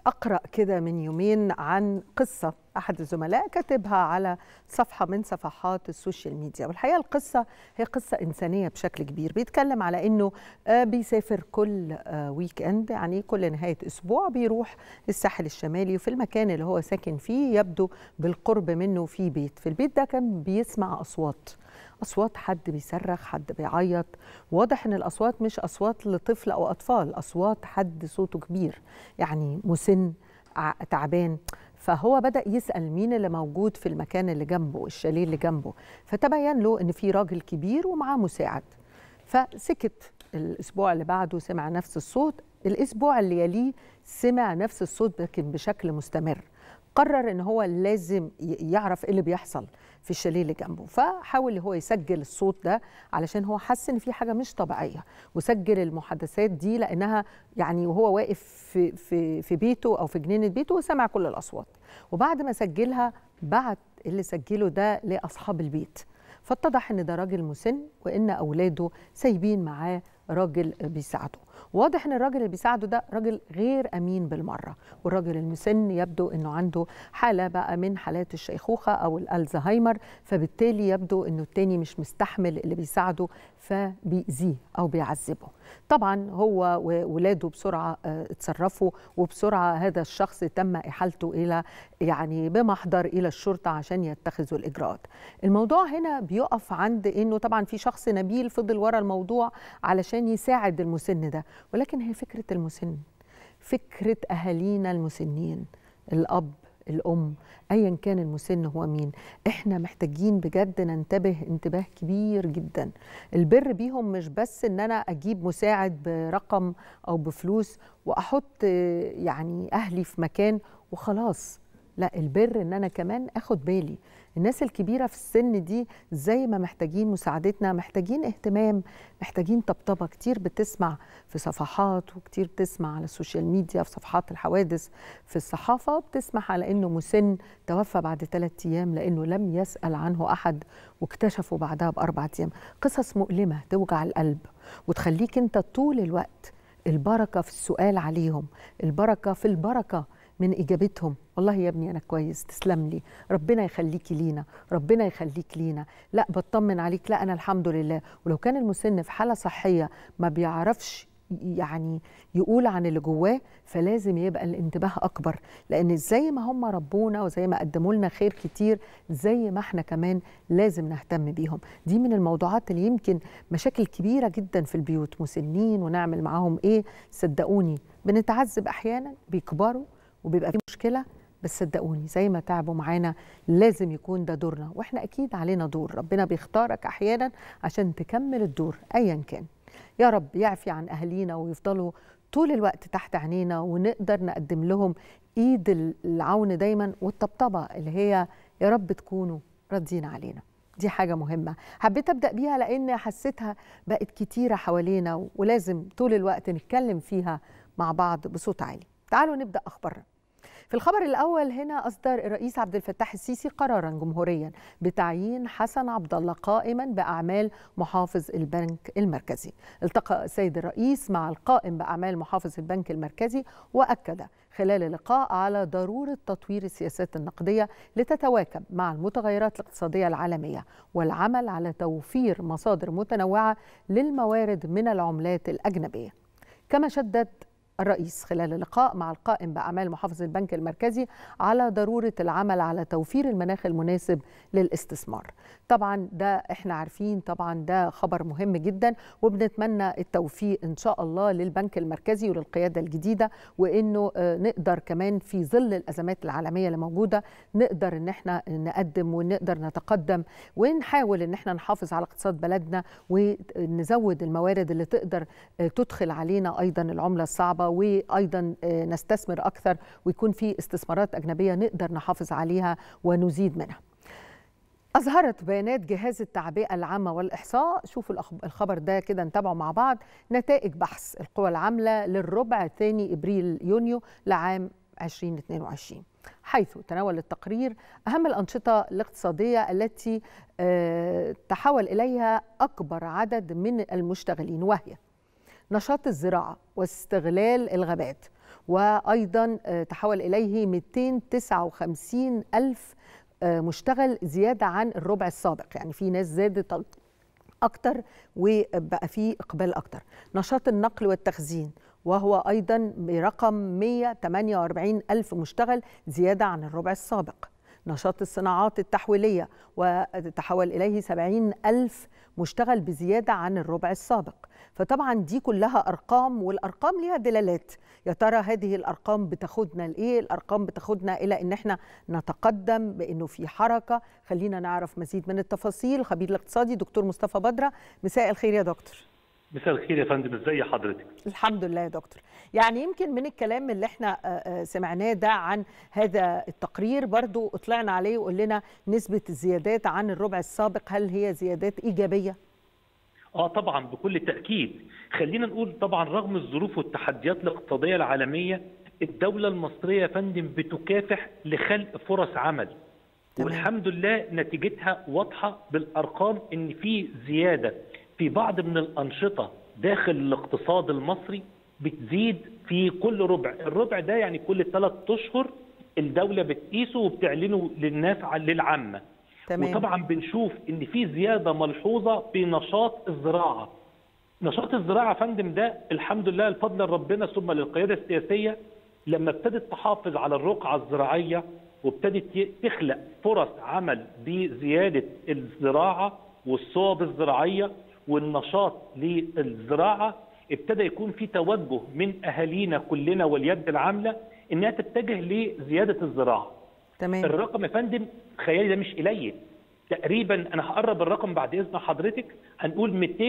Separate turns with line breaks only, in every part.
أقرأ كده من يومين عن قصة أحد الزملاء كاتبها على صفحة من صفحات السوشيال ميديا والحقيقة القصة هي قصة إنسانية بشكل كبير بيتكلم على أنه بيسافر كل ويك أند يعني كل نهاية أسبوع بيروح للساحل الشمالي وفي المكان اللي هو ساكن فيه يبدو بالقرب منه في بيت في البيت ده كان بيسمع أصوات اصوات حد بيصرخ حد بيعيط واضح ان الاصوات مش اصوات لطفل او اطفال اصوات حد صوته كبير يعني مسن تعبان فهو بدا يسال مين اللي موجود في المكان اللي جنبه الشاليه اللي جنبه فتبين له ان في راجل كبير ومعاه مساعد فسكت الاسبوع اللي بعده سمع نفس الصوت الاسبوع اللي يليه سمع نفس الصوت لكن بشكل مستمر قرر ان هو لازم يعرف ايه اللي بيحصل في الشاليه اللي جنبه فحاول هو يسجل الصوت ده علشان هو حس ان في حاجه مش طبيعيه وسجل المحادثات دي لانها يعني وهو واقف في في في بيته او في جنينه بيته وسمع كل الاصوات وبعد ما سجلها بعت اللي سجله ده لاصحاب البيت فاتضح ان ده راجل مسن وان اولاده سايبين معاه راجل بيساعده واضح ان الراجل اللي بيساعده ده راجل غير امين بالمره والراجل المسن يبدو انه عنده حاله بقى من حالات الشيخوخه او الالزهايمر فبالتالي يبدو انه التاني مش مستحمل اللي بيساعده فبيأذيه او بيعذبه طبعا هو وولاده بسرعه اتصرفوا وبسرعه هذا الشخص تم احالته الى يعني بمحضر الى الشرطه عشان يتخذوا الاجراءات الموضوع هنا بيقف عند انه طبعا في شخص نبيل فضل ورا الموضوع علشان يساعد المسن ده ولكن هي فكره المسن فكره اهالينا المسنين الاب الام ايا كان المسن هو مين احنا محتاجين بجد ننتبه انتباه كبير جدا البر بيهم مش بس ان انا اجيب مساعد برقم او بفلوس واحط يعني اهلي في مكان وخلاص لا البر ان انا كمان اخد بالي الناس الكبيره في السن دي زي ما محتاجين مساعدتنا محتاجين اهتمام محتاجين طبطبه كتير بتسمع في صفحات وكتير بتسمع على السوشيال ميديا في صفحات الحوادث في الصحافه بتسمح على انه مسن توفى بعد ثلاثة ايام لانه لم يسال عنه احد واكتشفوا بعدها باربع ايام قصص مؤلمه توجع القلب وتخليك انت طول الوقت البركه في السؤال عليهم البركه في البركه من اجابتهم والله يا ابني انا كويس تسلم لي ربنا يخليكي لينا ربنا يخليك لينا لا بطمن عليك لا انا الحمد لله ولو كان المسن في حاله صحيه ما بيعرفش يعني يقول عن اللي جواه فلازم يبقى الانتباه اكبر لان زي ما هم ربونا وزي ما قدموا لنا خير كتير زي ما احنا كمان لازم نهتم بيهم دي من الموضوعات اللي يمكن مشاكل كبيره جدا في البيوت مسنين ونعمل معاهم ايه صدقوني بنتعذب احيانا بيكبروا وبيبقى في مشكله بس صدقوني زي ما تعبوا معانا لازم يكون ده دورنا واحنا اكيد علينا دور ربنا بيختارك احيانا عشان تكمل الدور ايا كان يا رب يعفي عن اهالينا ويفضلوا طول الوقت تحت عينينا ونقدر نقدم لهم ايد العون دايما والطبطبه اللي هي يا رب تكونوا راضيين علينا دي حاجة مهمة حبيت أبدأ بيها لأن حسيتها بقت كتيرة حوالينا ولازم طول الوقت نتكلم فيها مع بعض بصوت عالي تعالوا نبدأ أخبارنا في الخبر الأول هنا أصدر الرئيس عبد الفتاح السيسي قرارا جمهوريا بتعيين حسن عبد الله قائما بأعمال محافظ البنك المركزي. التقى السيد الرئيس مع القائم بأعمال محافظ البنك المركزي وأكد خلال اللقاء على ضرورة تطوير السياسات النقدية لتتواكب مع المتغيرات الاقتصادية العالمية والعمل على توفير مصادر متنوعة للموارد من العملات الأجنبية. كما شدد الرئيس خلال اللقاء مع القائم بأعمال محافظ البنك المركزي على ضرورة العمل على توفير المناخ المناسب للاستثمار طبعا ده احنا عارفين طبعا ده خبر مهم جدا وبنتمنى التوفيق ان شاء الله للبنك المركزي وللقيادة الجديدة وانه نقدر كمان في ظل الازمات العالمية اللي موجودة نقدر ان احنا نقدم ونقدر نتقدم ونحاول ان احنا نحافظ على اقتصاد بلدنا ونزود الموارد اللي تقدر تدخل علينا ايضا العملة الصعبة وايضا نستثمر اكثر ويكون في استثمارات اجنبيه نقدر نحافظ عليها ونزيد منها. أظهرت بيانات جهاز التعبئة العامة والإحصاء شوفوا الخبر ده كده نتابعه مع بعض نتائج بحث القوى العاملة للربع الثاني إبريل يونيو لعام 2022 حيث تناول التقرير أهم الأنشطة الاقتصادية التي تحول إليها أكبر عدد من المشتغلين وهي نشاط الزراعة واستغلال الغابات وأيضا تحول إليه 259 ألف مشتغل زيادة عن الربع السابق يعني في ناس زادت أكتر وبقى في إقبال أكتر نشاط النقل والتخزين وهو أيضا برقم 148 ألف مشتغل زيادة عن الربع السابق نشاط الصناعات التحويلية وتحول إليه 70 ألف مشتغل بزيادة عن الربع السابق فطبعا دي كلها أرقام والأرقام ليها دلالات يا ترى هذه الأرقام بتاخدنا لإيه الأرقام بتاخدنا إلى إن احنا نتقدم بأنه في حركة خلينا نعرف مزيد من التفاصيل الخبير الاقتصادي دكتور مصطفى بدرة مساء الخير يا دكتور
مساء الخير يا فندم ازي حضرتك
الحمد لله يا دكتور يعني يمكن من الكلام اللي احنا سمعناه ده عن هذا التقرير برضو اطلعنا عليه وقول لنا نسبة الزيادات عن الربع السابق هل هي زيادات إيجابية؟
اه طبعا بكل تأكيد خلينا نقول طبعا رغم الظروف والتحديات الاقتصادية العالمية الدولة المصرية يا فندم بتكافح لخلق فرص عمل تمام. والحمد لله نتيجتها واضحة بالأرقام إن في زيادة في بعض من الأنشطة داخل الاقتصاد المصري بتزيد في كل ربع الربع ده يعني كل ثلاث أشهر الدولة بتقيسه وبتعلنه للناس للعامة تمام. وطبعا بنشوف ان في زياده ملحوظه في نشاط الزراعه نشاط الزراعه يا فندم ده الحمد لله الفضل لربنا ثم للقياده السياسيه لما ابتدت تحافظ على الرقعه الزراعيه وابتدت تخلق فرص عمل بزياده الزراعه والصوب الزراعيه والنشاط للزراعه ابتدى يكون في توجه من اهالينا كلنا واليد العامله انها تتجه لزياده الزراعه.
تمام
الرقم يا فندم خيالي ده مش قليل تقريبا انا هقرب الرقم بعد اذن حضرتك هنقول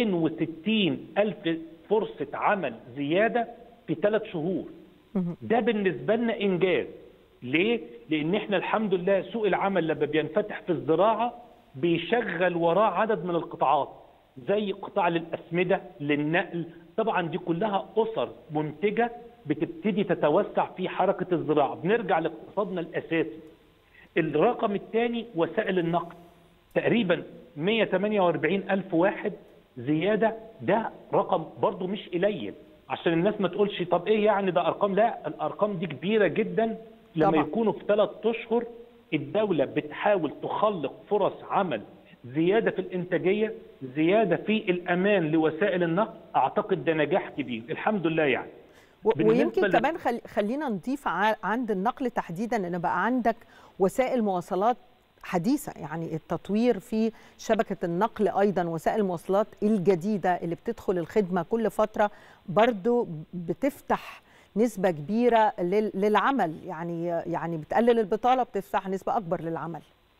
260 الف فرصه عمل زياده في ثلاث شهور ده بالنسبه لنا انجاز ليه؟ لان احنا الحمد لله سوق العمل لما بينفتح في الزراعه بيشغل وراه عدد من القطاعات زي قطاع للاسمده للنقل طبعا دي كلها اسر منتجه بتبتدي تتوسع في حركه الزراعه بنرجع لاقتصادنا الاساسي الرقم الثاني وسائل النقل تقريبا 148 ألف واحد زيادة ده رقم برضو مش قليل عشان الناس ما تقولش طب ايه يعني ده ارقام لا الارقام دي كبيرة جدا لما طبعا. يكونوا في ثلاث اشهر الدولة بتحاول تخلق فرص عمل زيادة في الانتاجية زيادة في الامان لوسائل النقل اعتقد ده نجاح كبير الحمد لله يعني
ويمكن كمان خل... خلينا نضيف عند النقل تحديدا ان بقى عندك وسائل مواصلات حديثه يعني التطوير في شبكه النقل ايضا وسائل المواصلات الجديده اللي بتدخل الخدمه كل فتره برضو بتفتح نسبه كبيره للعمل يعني يعني بتقلل البطاله بتفتح نسبه اكبر للعمل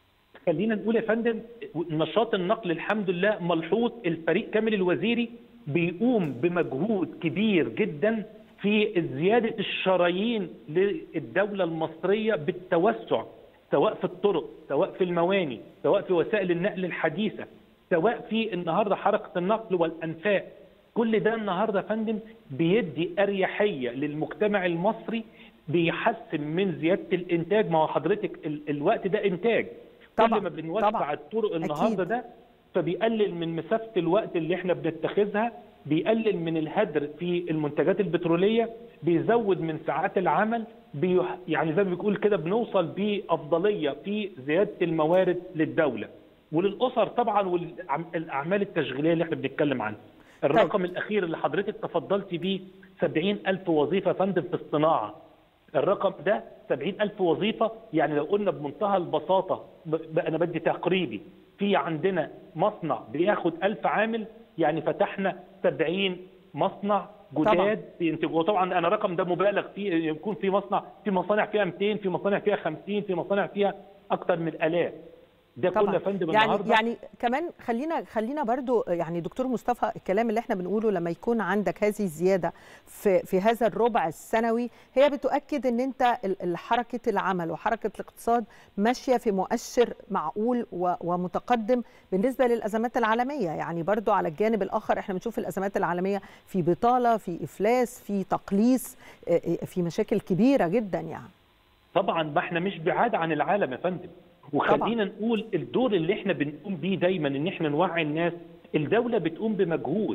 خلينا نقول يا فندم نشاط النقل الحمد لله ملحوظ الفريق كامل الوزيري بيقوم بمجهود كبير جدا في زيادة الشرايين للدولة المصرية بالتوسع سواء في الطرق سواء في المواني سواء في وسائل النقل الحديثة سواء في النهاردة حركة النقل والأنفاق كل ده النهاردة يا فندم بيدي أريحية للمجتمع المصري بيحسن من زيادة الإنتاج ما هو حضرتك الوقت ده إنتاج
طبعا
كل ما بنوسع
طبعا
الطرق النهاردة
أكيد.
ده فبيقلل من مسافة الوقت اللي احنا بنتخذها بيقلل من الهدر في المنتجات البتروليه بيزود من ساعات العمل بيح يعني زي ما بيقول كده بنوصل بافضليه في زياده الموارد للدوله وللاسر طبعا والاعمال التشغيليه اللي احنا بنتكلم عنها. الرقم طيب. الاخير اللي حضرتك تفضلت بيه 70 ألف وظيفه فندم في الصناعه. الرقم ده 70 ألف وظيفه يعني لو قلنا بمنتهى البساطه انا بدي تقريبي في عندنا مصنع بياخد 1000 عامل يعني فتحنا 70 مصنع جداد بينتجوا طبعا انا الرقم ده مبالغ فيه يكون في مصنع في مصانع فيها 200 في مصانع فيها 50 في مصانع فيها اكثر من الاف ده كله يا فندم
يعني
النهارده
يعني كمان خلينا خلينا برضو يعني دكتور مصطفى الكلام اللي احنا بنقوله لما يكون عندك هذه الزياده في في هذا الربع السنوي هي بتؤكد ان انت حركه العمل وحركه الاقتصاد ماشيه في مؤشر معقول ومتقدم بالنسبه للازمات العالميه يعني برضو على الجانب الاخر احنا بنشوف الازمات العالميه في بطاله في افلاس في تقليص في مشاكل كبيره جدا يعني
طبعا ما احنا مش بعاد عن العالم يا فندم وخلينا نقول الدور اللي احنا بنقوم بيه دايما ان احنا نوعي الناس الدوله بتقوم بمجهود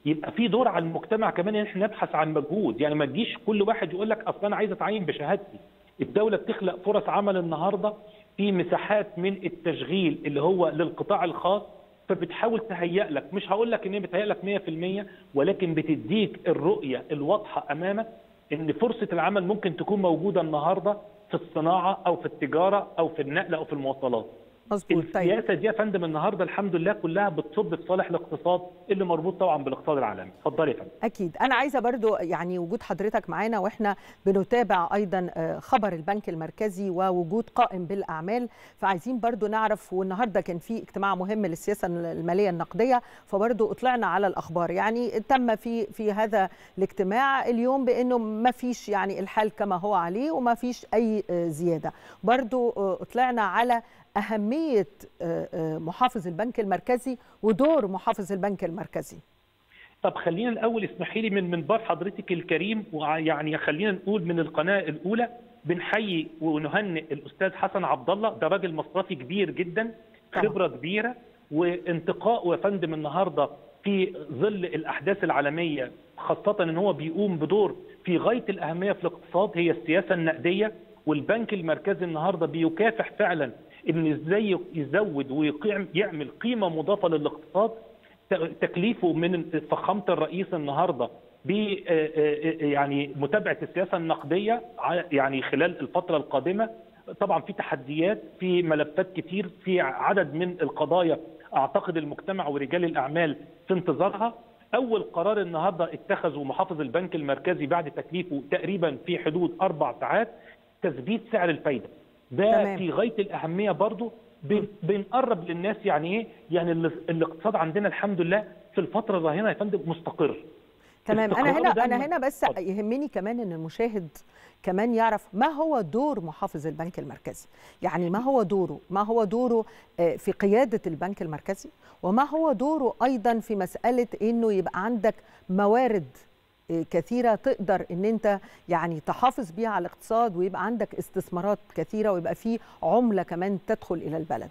يبقى في دور على المجتمع كمان ان احنا نبحث عن مجهود يعني ما تجيش كل واحد يقول لك اصل انا عايز اتعين بشهادتي الدوله بتخلق فرص عمل النهارده في مساحات من التشغيل اللي هو للقطاع الخاص فبتحاول تهيئ لك مش هقول لك ان هي بتهيئ لك 100% ولكن بتديك الرؤيه الواضحه امامك ان فرصه العمل ممكن تكون موجوده النهارده في الصناعه او في التجاره او في النقل او في المواصلات
مظبوط طيب
السياسه دي يا فندم النهارده الحمد لله كلها بتصب في صالح الاقتصاد اللي مربوط طبعا بالاقتصاد العالمي اتفضلي يا فندم
اكيد انا عايزه برضو يعني وجود حضرتك معانا واحنا بنتابع ايضا آه، خبر البنك المركزي ووجود قائم بالاعمال فعايزين برضو نعرف والنهارده كان في اجتماع مهم للسياسه الماليه النقديه فبرضو اطلعنا على الاخبار يعني تم في في هذا الاجتماع اليوم بانه ما فيش يعني الحال كما هو عليه وما فيش اي آه، زياده برضو آه، اطلعنا على أهمية آه، آه، محافظ البنك المركزي ودور محافظ البنك المركزي
طب خلينا الاول اسمحي لي من منبر حضرتك الكريم ويعني خلينا نقول من القناه الاولى بنحيي ونهنئ الاستاذ حسن عبد الله ده راجل مصرفي كبير جدا
طبعا.
خبره كبيره وانتقاء يا فندم النهارده في ظل الاحداث العالميه خاصه ان هو بيقوم بدور في غايه الاهميه في الاقتصاد هي السياسه النقديه والبنك المركزي النهارده بيكافح فعلا ان ازاي يزود ويعمل قيمه مضافه للاقتصاد تكليفه من فخامه الرئيس النهارده ب يعني متابعه السياسه النقديه ع- يعني خلال الفتره القادمه طبعا في تحديات في ملفات كتير في عدد من القضايا اعتقد المجتمع ورجال الاعمال في انتظارها اول قرار النهارده اتخذه محافظ البنك المركزي بعد تكليفه تقريبا في حدود اربع ساعات تثبيت سعر الفايده ده
تمام.
في غايه الاهميه برضو بن- بنقرب للناس يعني ايه يعني ال- الاقتصاد عندنا الحمد لله في الفتره الراهنه يا فندم مستقر
تمام انا
استقراره
هنا
ده
انا
من-
هنا بس
اتفضل.
يهمني كمان ان المشاهد كمان يعرف ما هو دور محافظ البنك المركزي يعني ما هو دوره ما هو دوره آه، في قيادة البنك المركزي وما هو دوره أيضا في مسألة أنه يبقى عندك موارد آه، كثيرة تقدر أن أنت يعني تحافظ بيها على الاقتصاد ويبقى عندك استثمارات كثيرة ويبقى في عملة كمان تدخل إلى البلد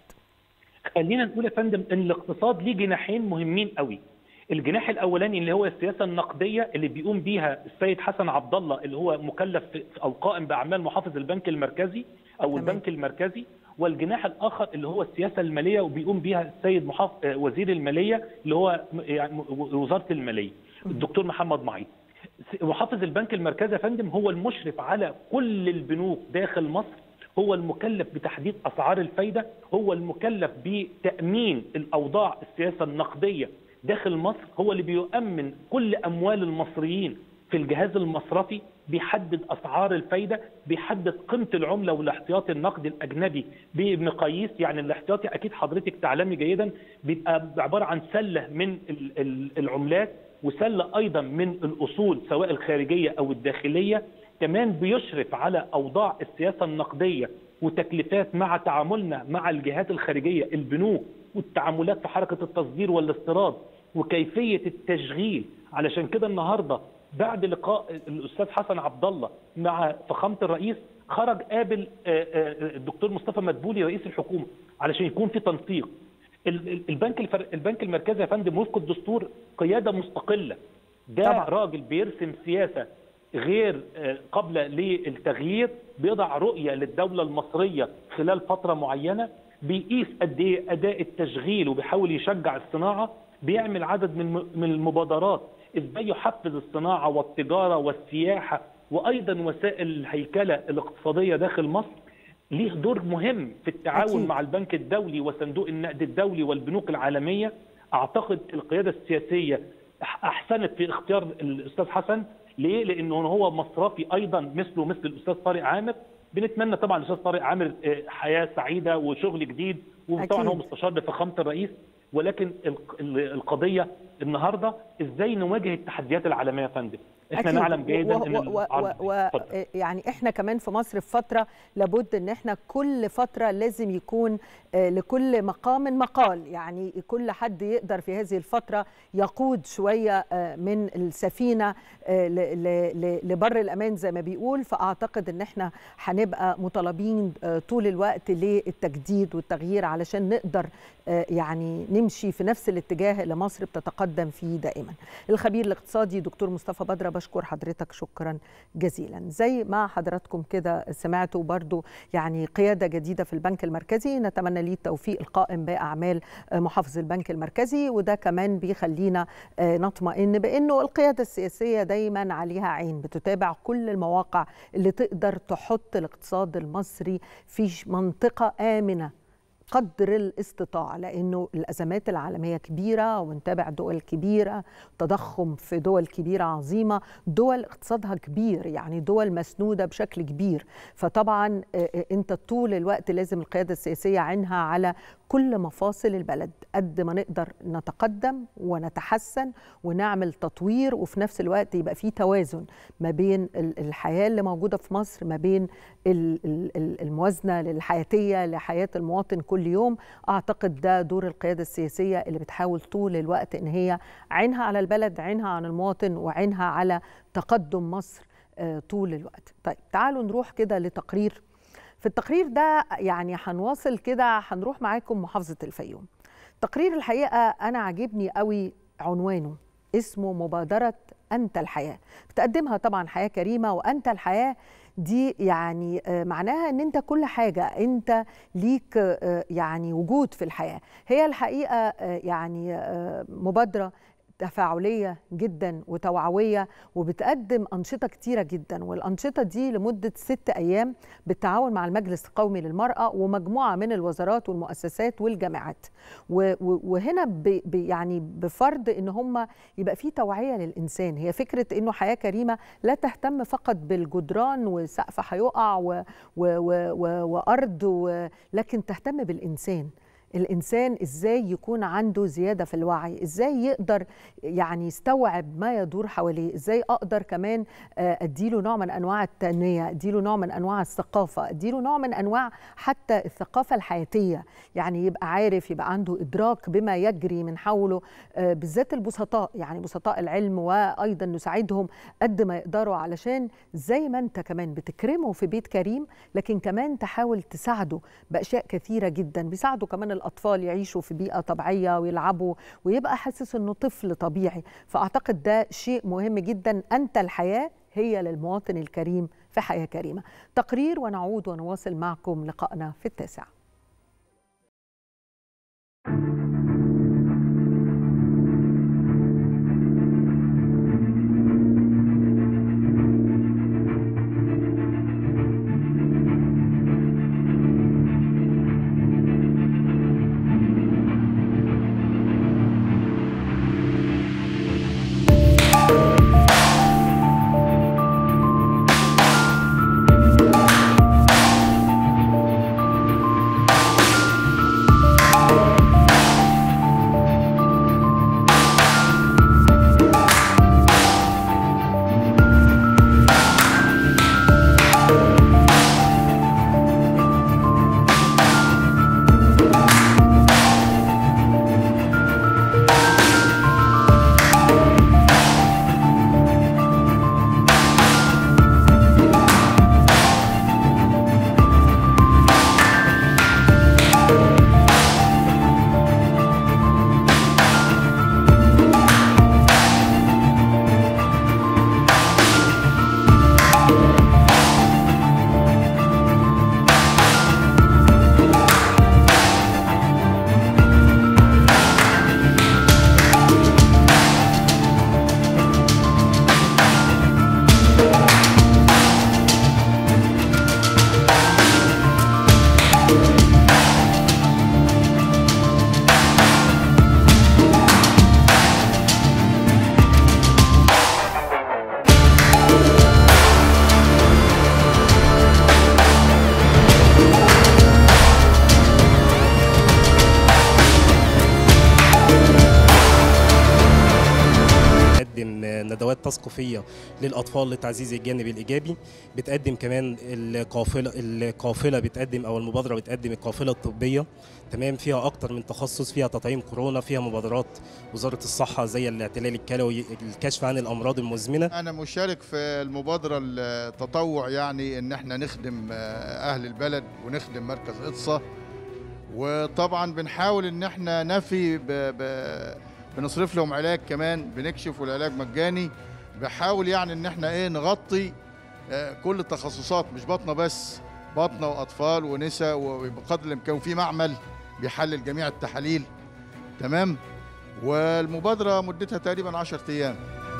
خلينا نقول يا فندم ان الاقتصاد ليه جناحين مهمين قوي الجناح الاولاني اللي هو السياسه النقديه اللي بيقوم بيها السيد حسن عبد الله اللي هو مكلف في- او قائم باعمال محافظ البنك المركزي او
تمام.
البنك المركزي والجناح الاخر اللي هو السياسه الماليه وبيقوم بيها السيد محافظ آه، وزير الماليه اللي هو م- يعني وزاره الماليه الدكتور محمد معيط محافظ البنك المركزي يا فندم هو المشرف على كل البنوك داخل مصر هو المكلف بتحديد اسعار الفايده هو المكلف بتامين الاوضاع السياسه النقديه داخل مصر هو اللي بيؤمن كل اموال المصريين في الجهاز المصرفي بيحدد اسعار الفايده بيحدد قيمه العمله والاحتياطي النقدي الاجنبي بمقاييس يعني الاحتياطي اكيد حضرتك تعلمي جيدا بيبقى عباره عن سله من ال- ال- العملات وسله ايضا من الاصول سواء الخارجيه او الداخليه كمان بيشرف على اوضاع السياسه النقديه وتكليفات مع تعاملنا مع الجهات الخارجيه البنوك والتعاملات في حركه التصدير والاستيراد وكيفيه التشغيل علشان كده النهارده بعد لقاء الاستاذ حسن عبد الله مع فخامه الرئيس خرج قابل آه، آه، الدكتور مصطفى مدبولي رئيس الحكومه علشان يكون في تنسيق ال- ال- البنك الفر... البنك المركزي يا فندم وفق الدستور قياده مستقله ده
طبعا.
طبعا. راجل بيرسم سياسه غير آه، قابله للتغيير بيضع رؤيه للدوله المصريه خلال فتره معينه بيقيس قد ايه اداء التشغيل وبيحاول يشجع الصناعه بيعمل عدد من من المبادرات ازاي يحفز الصناعه والتجاره والسياحه وايضا وسائل الهيكله الاقتصاديه داخل مصر ليه دور مهم في التعاون
أكيد.
مع البنك الدولي وصندوق النقد الدولي والبنوك العالميه اعتقد القياده السياسيه أح- احسنت في اختيار الاستاذ حسن ليه؟ لانه هو مصرفي ايضا مثله مثل الاستاذ طارق عامر بنتمنى طبعا الاستاذ طارق عامر آه، حياه سعيده وشغل جديد وطبعا
أكيد.
هو مستشار لفخامه الرئيس ولكن الق- ال- القضيه النهارده ازاي نواجه التحديات العالميه يا فندم احنا نعلم جيدا ان
و و و يعني احنا كمان في مصر في فتره لابد ان احنا كل فتره لازم يكون لكل مقام مقال يعني كل حد يقدر في هذه الفتره يقود شويه من السفينه لبر الامان زي ما بيقول فاعتقد ان احنا هنبقى مطالبين طول الوقت للتجديد والتغيير علشان نقدر يعني نمشي في نفس الاتجاه اللي مصر بتتقدم فيه دائما الخبير الاقتصادي دكتور مصطفى بدره بشكر حضرتك شكرا جزيلا زي ما حضراتكم كده سمعتوا برضو يعني قيادة جديدة في البنك المركزي نتمنى ليه التوفيق القائم بأعمال محافظ البنك المركزي وده كمان بيخلينا نطمئن بأنه القيادة السياسية دايما عليها عين بتتابع كل المواقع اللي تقدر تحط الاقتصاد المصري في منطقة آمنة قدر الاستطاعة لأنه الأزمات العالمية كبيرة ونتابع دول كبيرة تضخم في دول كبيرة عظيمة دول اقتصادها كبير يعني دول مسنودة بشكل كبير فطبعا أنت طول الوقت لازم القيادة السياسية عينها على كل مفاصل البلد قد ما نقدر نتقدم ونتحسن ونعمل تطوير وفي نفس الوقت يبقى في توازن ما بين الحياة اللي موجودة في مصر ما بين الموازنة الحياتية لحياة المواطن كل يوم أعتقد ده دور القيادة السياسية اللي بتحاول طول الوقت إن هي عينها على البلد عينها على المواطن وعينها على تقدم مصر طول الوقت طيب تعالوا نروح كده لتقرير في التقرير ده يعني هنواصل كده هنروح معاكم محافظة الفيوم تقرير الحقيقة أنا عاجبني قوي عنوانه اسمه مبادرة أنت الحياة بتقدمها طبعا حياة كريمة وأنت الحياة دي يعني معناها ان انت كل حاجه انت ليك يعني وجود في الحياه هي الحقيقه يعني مبادره تفاعلية جدا وتوعوية وبتقدم أنشطة كتيرة جدا والأنشطة دي لمدة ست أيام بالتعاون مع المجلس القومي للمرأة ومجموعة من الوزارات والمؤسسات والجامعات وهنا ب يعني بفرض إن هم يبقى في توعية للإنسان هي فكرة إنه حياة كريمة لا تهتم فقط بالجدران وسقف هيقع وأرض لكن تهتم بالإنسان الانسان ازاي يكون عنده زياده في الوعي ازاي يقدر يعني يستوعب ما يدور حواليه ازاي اقدر كمان اديله نوع من انواع التنميه اديله نوع من انواع الثقافه اديله نوع من انواع حتى الثقافه الحياتيه يعني يبقى عارف يبقى عنده ادراك بما يجري من حوله بالذات البسطاء يعني بسطاء العلم وايضا نساعدهم قد ما يقدروا علشان زي ما انت كمان بتكرمه في بيت كريم لكن كمان تحاول تساعده باشياء كثيره جدا بيساعدوا كمان الاطفال يعيشوا في بيئه طبيعيه ويلعبوا ويبقى حاسس انه طفل طبيعي فاعتقد ده شيء مهم جدا انت الحياه هي للمواطن الكريم في حياه كريمه تقرير ونعود ونواصل معكم لقائنا في التاسع
ندوات تثقيفيه للاطفال لتعزيز الجانب الايجابي بتقدم كمان القافله القافله بتقدم او المبادره بتقدم القافله الطبيه تمام فيها اكتر من تخصص فيها تطعيم كورونا فيها مبادرات وزاره الصحه زي الاعتلال الكلوي الكشف عن الامراض المزمنه
انا مشارك في المبادره التطوع يعني ان احنا نخدم اهل البلد ونخدم مركز اقصى وطبعا بنحاول ان احنا نفي ب... ب... بنصرف لهم علاج كمان بنكشف والعلاج مجاني بحاول يعني ان احنا ايه نغطي كل التخصصات مش بطنه بس بطنه واطفال ونساء وبقدر الامكان في معمل بيحلل جميع التحاليل تمام والمبادره مدتها تقريبا 10 ايام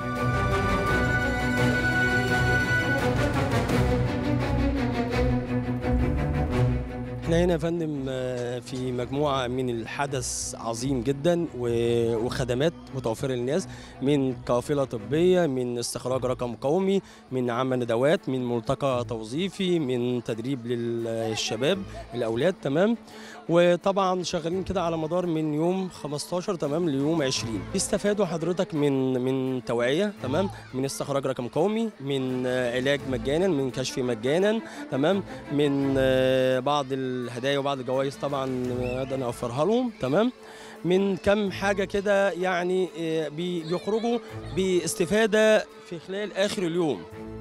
احنا هنا يا فندم في مجموعه من الحدث عظيم جدا وخدمات متوفره للناس من قافله طبيه من استخراج رقم قومي من عمل ندوات من ملتقى توظيفي من تدريب للشباب الاولاد تمام وطبعا شغالين كده على مدار من يوم 15 تمام ليوم 20 بيستفادوا حضرتك من من توعيه تمام من استخراج رقم قومي من علاج مجانا من كشف مجانا تمام من بعض الهدايا وبعض الجوائز طبعا اقدر اوفرها لهم تمام من كم حاجه كده يعني بيخرجوا باستفاده في خلال اخر اليوم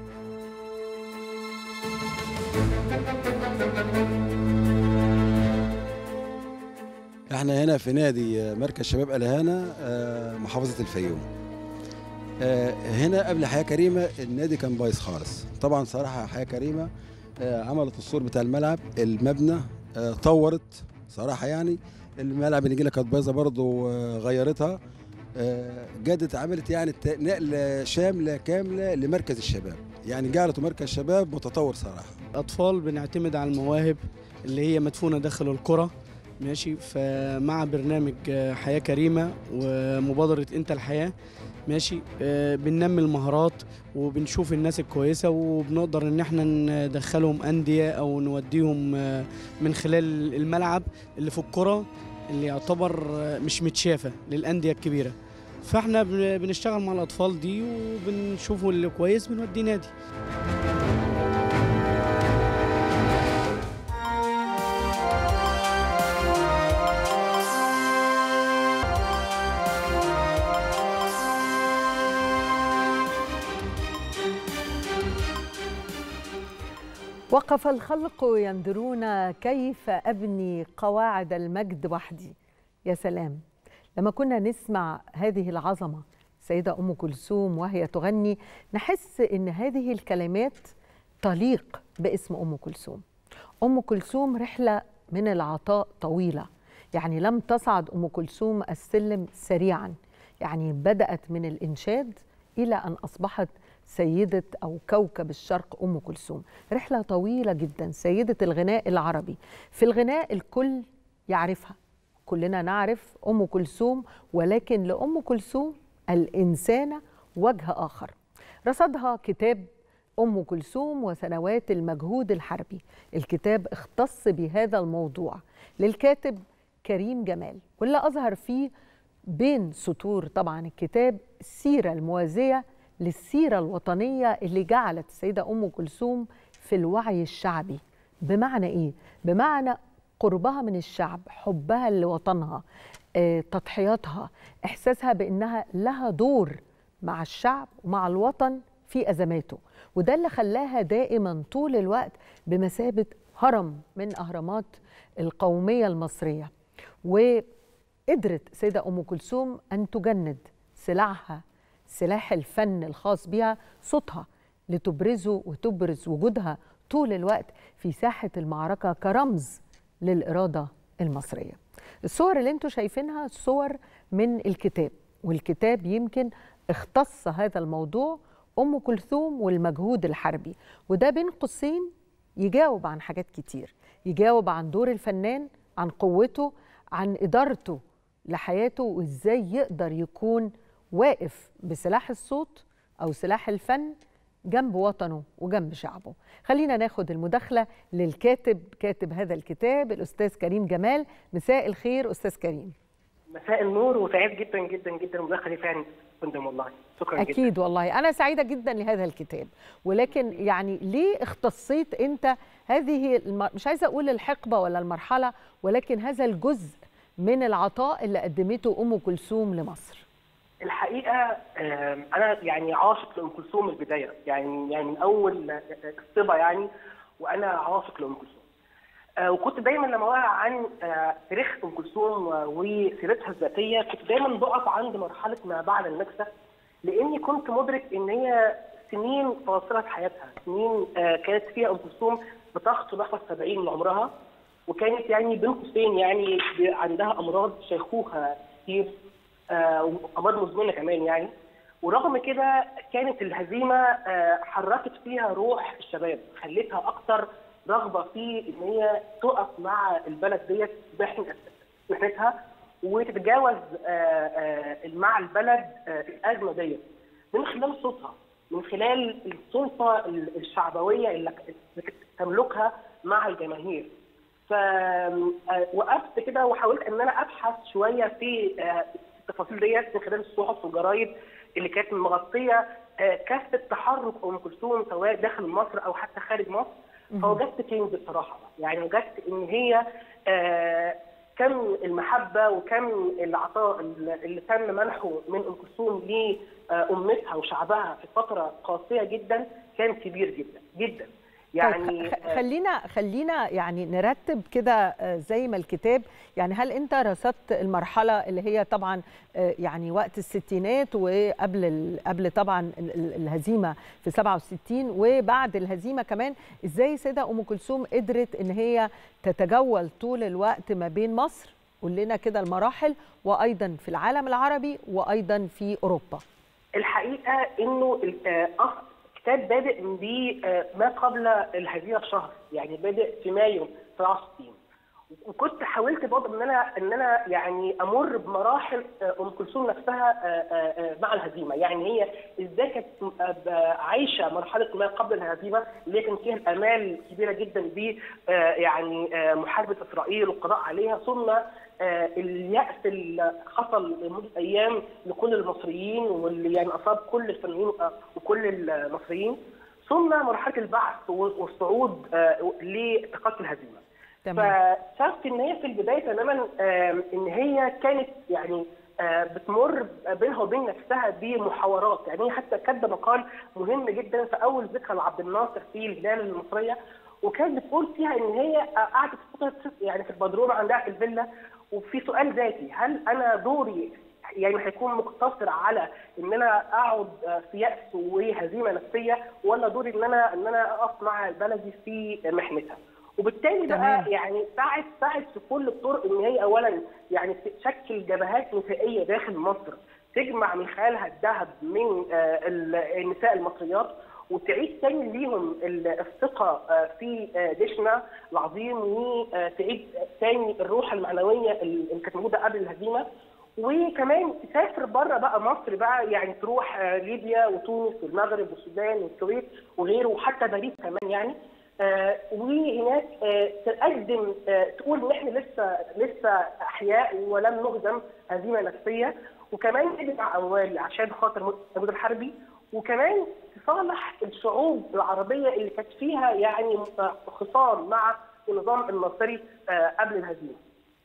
احنا هنا في نادي مركز شباب الهانه محافظه الفيوم هنا قبل حياه كريمه النادي كان بايظ خالص طبعا صراحه حياه كريمه عملت السور بتاع الملعب المبنى طورت صراحه يعني الملعب اللي كانت بايظه برضه غيرتها جدت عملت يعني نقله شامله كامله لمركز الشباب يعني جعلته مركز شباب متطور صراحه
اطفال بنعتمد على المواهب اللي هي مدفونه داخل القرى ماشي فمع برنامج حياه كريمه ومبادره انت الحياه ماشي آه بننمي المهارات وبنشوف الناس الكويسه وبنقدر ان احنا ندخلهم انديه او نوديهم آه من خلال الملعب اللي في القرى اللي يعتبر آه مش متشافه للانديه الكبيره فاحنا بنشتغل مع الاطفال دي وبنشوفوا اللي كويس بنوديه نادي
وقف الخلق ينظرون كيف ابني قواعد المجد وحدي يا سلام لما كنا نسمع هذه العظمه سيده ام كلثوم وهي تغني نحس ان هذه الكلمات تليق باسم ام كلثوم ام كلثوم رحله من العطاء طويله يعني لم تصعد ام كلثوم السلم سريعا يعني بدات من الانشاد الى ان اصبحت سيدة أو كوكب الشرق أم كلثوم رحلة طويلة جدا سيدة الغناء العربي في الغناء الكل يعرفها كلنا نعرف أم كلثوم ولكن لأم كلثوم الإنسانة وجه آخر رصدها كتاب أم كلثوم وسنوات المجهود الحربي الكتاب اختص بهذا الموضوع للكاتب كريم جمال واللي أظهر فيه بين سطور طبعا الكتاب السيرة الموازية للسيرة الوطنية اللي جعلت السيدة أم كلثوم في الوعي الشعبي بمعنى إيه؟ بمعنى قربها من الشعب حبها لوطنها آه، تضحياتها إحساسها بأنها لها دور مع الشعب ومع الوطن في أزماته وده اللي خلاها دائما طول الوقت بمثابة هرم من أهرامات القومية المصرية وقدرت السيدة أم كلثوم أن تجند سلاحها سلاح الفن الخاص بها صوتها لتبرزه وتبرز وجودها طول الوقت في ساحة المعركة كرمز للإرادة المصرية الصور اللي انتوا شايفينها صور من الكتاب والكتاب يمكن اختص هذا الموضوع أم كلثوم والمجهود الحربي وده بين قوسين يجاوب عن حاجات كتير يجاوب عن دور الفنان عن قوته عن إدارته لحياته وإزاي يقدر يكون واقف بسلاح الصوت أو سلاح الفن جنب وطنه وجنب شعبه خلينا ناخد المداخلة للكاتب كاتب هذا الكتاب الأستاذ كريم جمال مساء الخير أستاذ كريم
مساء النور وسعيد جدا جدا جدا المداخله دي فعلا فندم والله شكرا جدا
اكيد والله انا سعيده جدا لهذا الكتاب ولكن يعني ليه اختصيت انت هذه الم... مش عايزه اقول الحقبه ولا المرحله ولكن هذا الجزء من العطاء اللي قدمته ام كلثوم لمصر
الحقيقه آم، انا يعني عاشق لام كلثوم من البدايه يعني يعني من اول الصبا يعني وانا عاشق لام كلثوم آه، وكنت دايما لما اقرا عن آه، تاريخ ام كلثوم آه، وسيرتها الذاتيه كنت دايما بقف عند مرحله ما بعد النكسه لاني كنت مدرك ان هي سنين فاصله في حياتها سنين آه، كانت فيها ام كلثوم بتخطو نحو السبعين من عمرها وكانت يعني بين قوسين يعني عندها امراض شيخوخه كتير آه، وامراض مزمنه كمان يعني ورغم كده كانت الهزيمه آه، حركت فيها روح الشباب خلتها اكتر رغبه في ان هي تقف مع البلد ديت بإحن- محنتها وتتجاوز آه، آه، مع البلد آه، الازمه ديت من خلال صوتها من خلال السلطه الشعبويه اللي اللي تملكها مع الجماهير فوقفت كده وحاولت ان انا ابحث شويه في آه، التفاصيل ديت من خلال الصحف والجرايد اللي كانت مغطيه آه، كافه تحرك ام كلثوم سواء داخل مصر او حتى خارج مصر فوجدت كنز بصراحه يعني وجدت ان هي آه، كم المحبه وكم العطاء اللي تم منحه من ام كلثوم لامتها وشعبها في فتره قاسيه جدا كان كبير جدا جدا يعني
طيب خ- خلينا خلينا يعني نرتب كده آه، زي ما الكتاب يعني هل انت رصدت المرحله اللي هي طبعا آه، يعني وقت الستينات وقبل ال- قبل طبعا ال- ال- الهزيمه في 67 وبعد الهزيمه كمان ازاي سيده ام كلثوم قدرت ان هي تتجول طول الوقت ما بين مصر قول لنا كده المراحل وايضا في العالم العربي وايضا في اوروبا
الحقيقه انه ال- آه، أص- الكتاب بادئ بما قبل الهزيمه بشهر يعني بادئ في مايو 67 وكنت حاولت برضه ان انا ان انا يعني امر بمراحل آه، ام كلثوم نفسها آه، آه، آه، مع الهزيمه يعني هي ازاي كانت آه، ب- عايشه مرحله ما قبل الهزيمه اللي كان فيها الامال كبيره جدا ب آه، يعني آه، محاربه اسرائيل والقضاء عليها ثم آه، اليأس اللي حصل لمدة أيام لكل المصريين واللي يعني أصاب كل الفنانين آه، وكل المصريين ثم مرحلة البعث والصعود آه، لتقاطع الهزيمة
تمام
فشفت ان هي في البدايه تماما آم، ان هي كانت يعني آه، بتمر بينها وبين نفسها بمحاورات يعني هي حتى كاتبه مقال مهم جدا في اول ذكرى لعبد الناصر في الهلال المصريه وكانت بتقول فيها ان هي قعدت فتره يعني في البدروم عندها في الفيلا وفي سؤال ذاتي هل انا دوري يعني هيكون مقتصر على ان انا اقعد في ياس وهزيمه نفسيه ولا دوري ان انا ان انا اقف مع بلدي في محنتها وبالتالي
تمام.
بقى يعني ساعد ساعد في كل الطرق ان هي اولا يعني تشكل جبهات نسائيه داخل مصر تجمع من خلالها الذهب من آه، ال- النساء المصريات وتعيد تاني ليهم ال- الثقه آه، في آه، جيشنا العظيم وتعيد تاني الروح المعنويه اللي كانت موجوده قبل الهزيمه وكمان تسافر بره بقى مصر بقى يعني تروح آه، ليبيا وتونس والمغرب والسودان والكويت وغيره وحتى باريس كمان يعني آه، وهناك آه، تقدم آه، تقول ان احنا لسه لسه احياء ولم نهزم هزيمه نفسيه وكمان تجمع اموال عشان خاطر المدن الحربي وكمان تصالح الشعوب العربيه اللي كانت فيها يعني خصام مع النظام الناصري آه، قبل الهزيمه.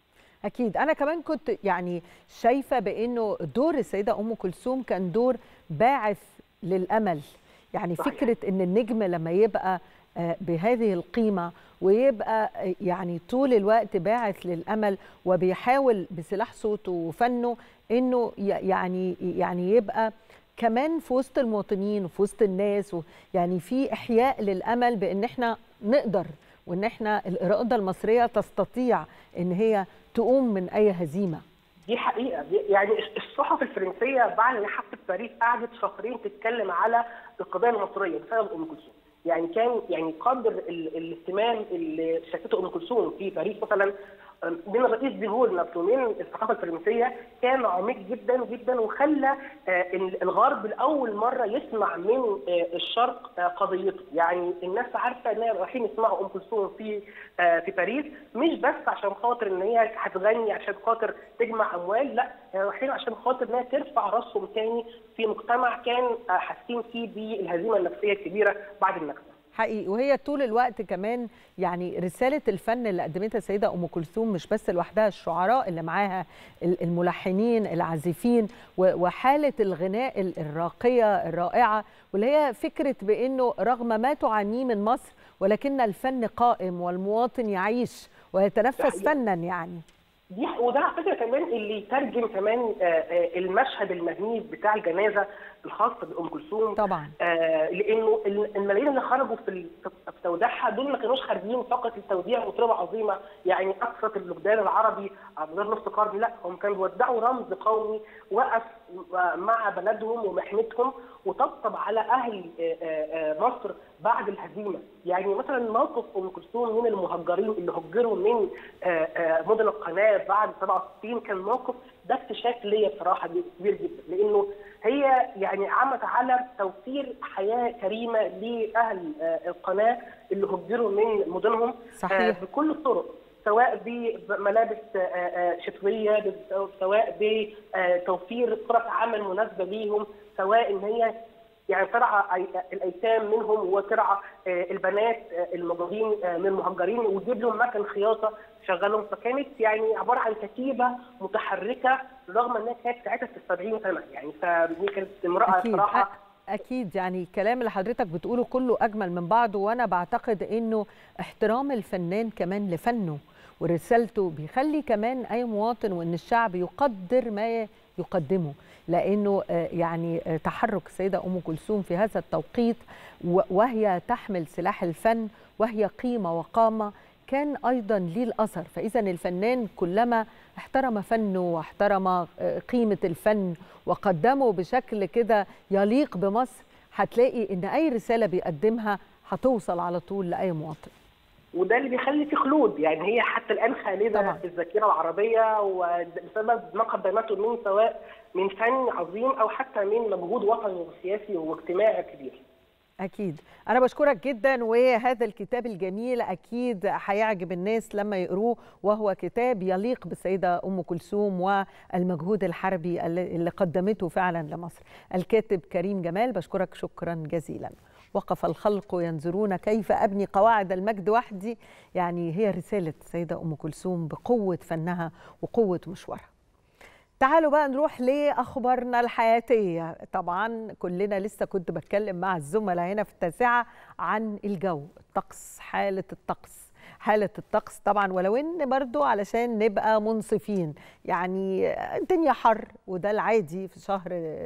أكيد أنا كمان كنت يعني شايفة بأنه دور السيدة أم كلثوم كان دور باعث للأمل يعني
صحيح.
فكرة أن النجم لما يبقى آه، بهذه القيمة ويبقى آه، يعني طول الوقت باعث للأمل وبيحاول بسلاح صوته وفنه أنه ي- يعني يعني يبقى كمان في وسط المواطنين وفي وسط الناس و- يعني في إحياء للأمل بأن احنا نقدر وان احنا الاراده المصريه تستطيع ان هي تقوم من اي هزيمه
دي حقيقه دي يعني الصحف الفرنسيه بعد حفله باريس قعدت شهرين تتكلم على القضيه المصريه بسبب ام كلثوم يعني كان يعني قدر ال- الاهتمام اللي شافته ام كلثوم في باريس مثلا من الرئيس ديغول نفسه من الثقافه الفرنسيه كان عميق جدا جدا وخلى الغرب لاول مره يسمع من الشرق قضيته، يعني الناس عارفه ان رايحين يسمعوا ام كلثوم في في باريس مش بس عشان خاطر ان هي هتغني عشان خاطر تجمع اموال، لا هي رايحين عشان خاطر انها ترفع راسهم تاني في مجتمع كان حاسين فيه بالهزيمه النفسيه الكبيره بعد النكسه.
حقيقي وهي طول الوقت كمان يعني رسالة الفن اللي قدمتها السيدة أم كلثوم مش بس لوحدها الشعراء اللي معاها الملحنين العازفين وحالة الغناء الراقية الرائعة واللي هي فكرة بأنه رغم ما تعانيه من مصر ولكن الفن قائم والمواطن يعيش ويتنفس فنا يعني
دي وده على فكره كمان اللي يترجم كمان المشهد المهيب بتاع الجنازه الخاص بام كلثوم
طبعا
آه لانه الملايين اللي خرجوا في في توديعها دول ما كانوش خارجين فقط لتوديع مطربه عظيمه يعني اكثر الوجدان العربي على مدار نص قرن لا هم كانوا بيودعوا رمز قومي وقف مع بلدهم ومحنتهم وطبطب على اهل مصر بعد الهزيمه يعني مثلا موقف ام كلثوم من المهجرين اللي هجروا من مدن القناه بعد 67 كان موقف ده اكتشاف ليا بصراحه كبير جدا لانه هي يعني عملت على توفير حياه كريمه لاهل القناه اللي هجروا من مدنهم
صحيح.
بكل الطرق سواء بملابس شتويه سواء بتوفير فرص عمل مناسبه ليهم سواء ان هي يعني ترعى الايتام منهم وترعى البنات الموجودين من المهجرين وتجيب لهم مكن خياطه تشغلهم فكانت يعني عباره عن كتيبه متحركه رغم انها كانت ساعتها في السبعين سنه يعني فدي كانت امراه
أكيد.
صراحه
أكيد يعني الكلام اللي حضرتك بتقوله كله أجمل من بعضه وأنا بعتقد إنه احترام الفنان كمان لفنه ورسالته بيخلي كمان أي مواطن وإن الشعب يقدر ما يقدمه لأنه يعني تحرك السيدة أم كلثوم في هذا التوقيت وهي تحمل سلاح الفن وهي قيمة وقامة كان أيضا ليه الأثر فإذا الفنان كلما احترم فنه واحترم قيمة الفن وقدمه بشكل كده يليق بمصر هتلاقي إن أي رسالة بيقدمها هتوصل على طول لأي مواطن
وده اللي بيخلي في خلود يعني هي حتى الان خالده
طبعا.
في الذاكره العربيه وبسبب ما قدمته من سواء من فن عظيم او حتى من مجهود وطني وسياسي واجتماعي كبير.
أكيد أنا بشكرك جدا وهذا الكتاب الجميل أكيد هيعجب الناس لما يقروه وهو كتاب يليق بالسيدة أم كلثوم والمجهود الحربي اللي قدمته فعلا لمصر الكاتب كريم جمال بشكرك شكرا جزيلا وقف الخلق ينظرون كيف أبني قواعد المجد وحدي يعني هي رسالة السيدة أم كلثوم بقوة فنها وقوة مشوارها تعالوا بقى نروح لأخبارنا الحياتية طبعا كلنا لسه كنت بتكلم مع الزملاء هنا في التاسعة عن الجو الطقس حالة الطقس حالة الطقس طبعا ولو ان برضو علشان نبقى منصفين يعني الدنيا حر وده العادي في شهر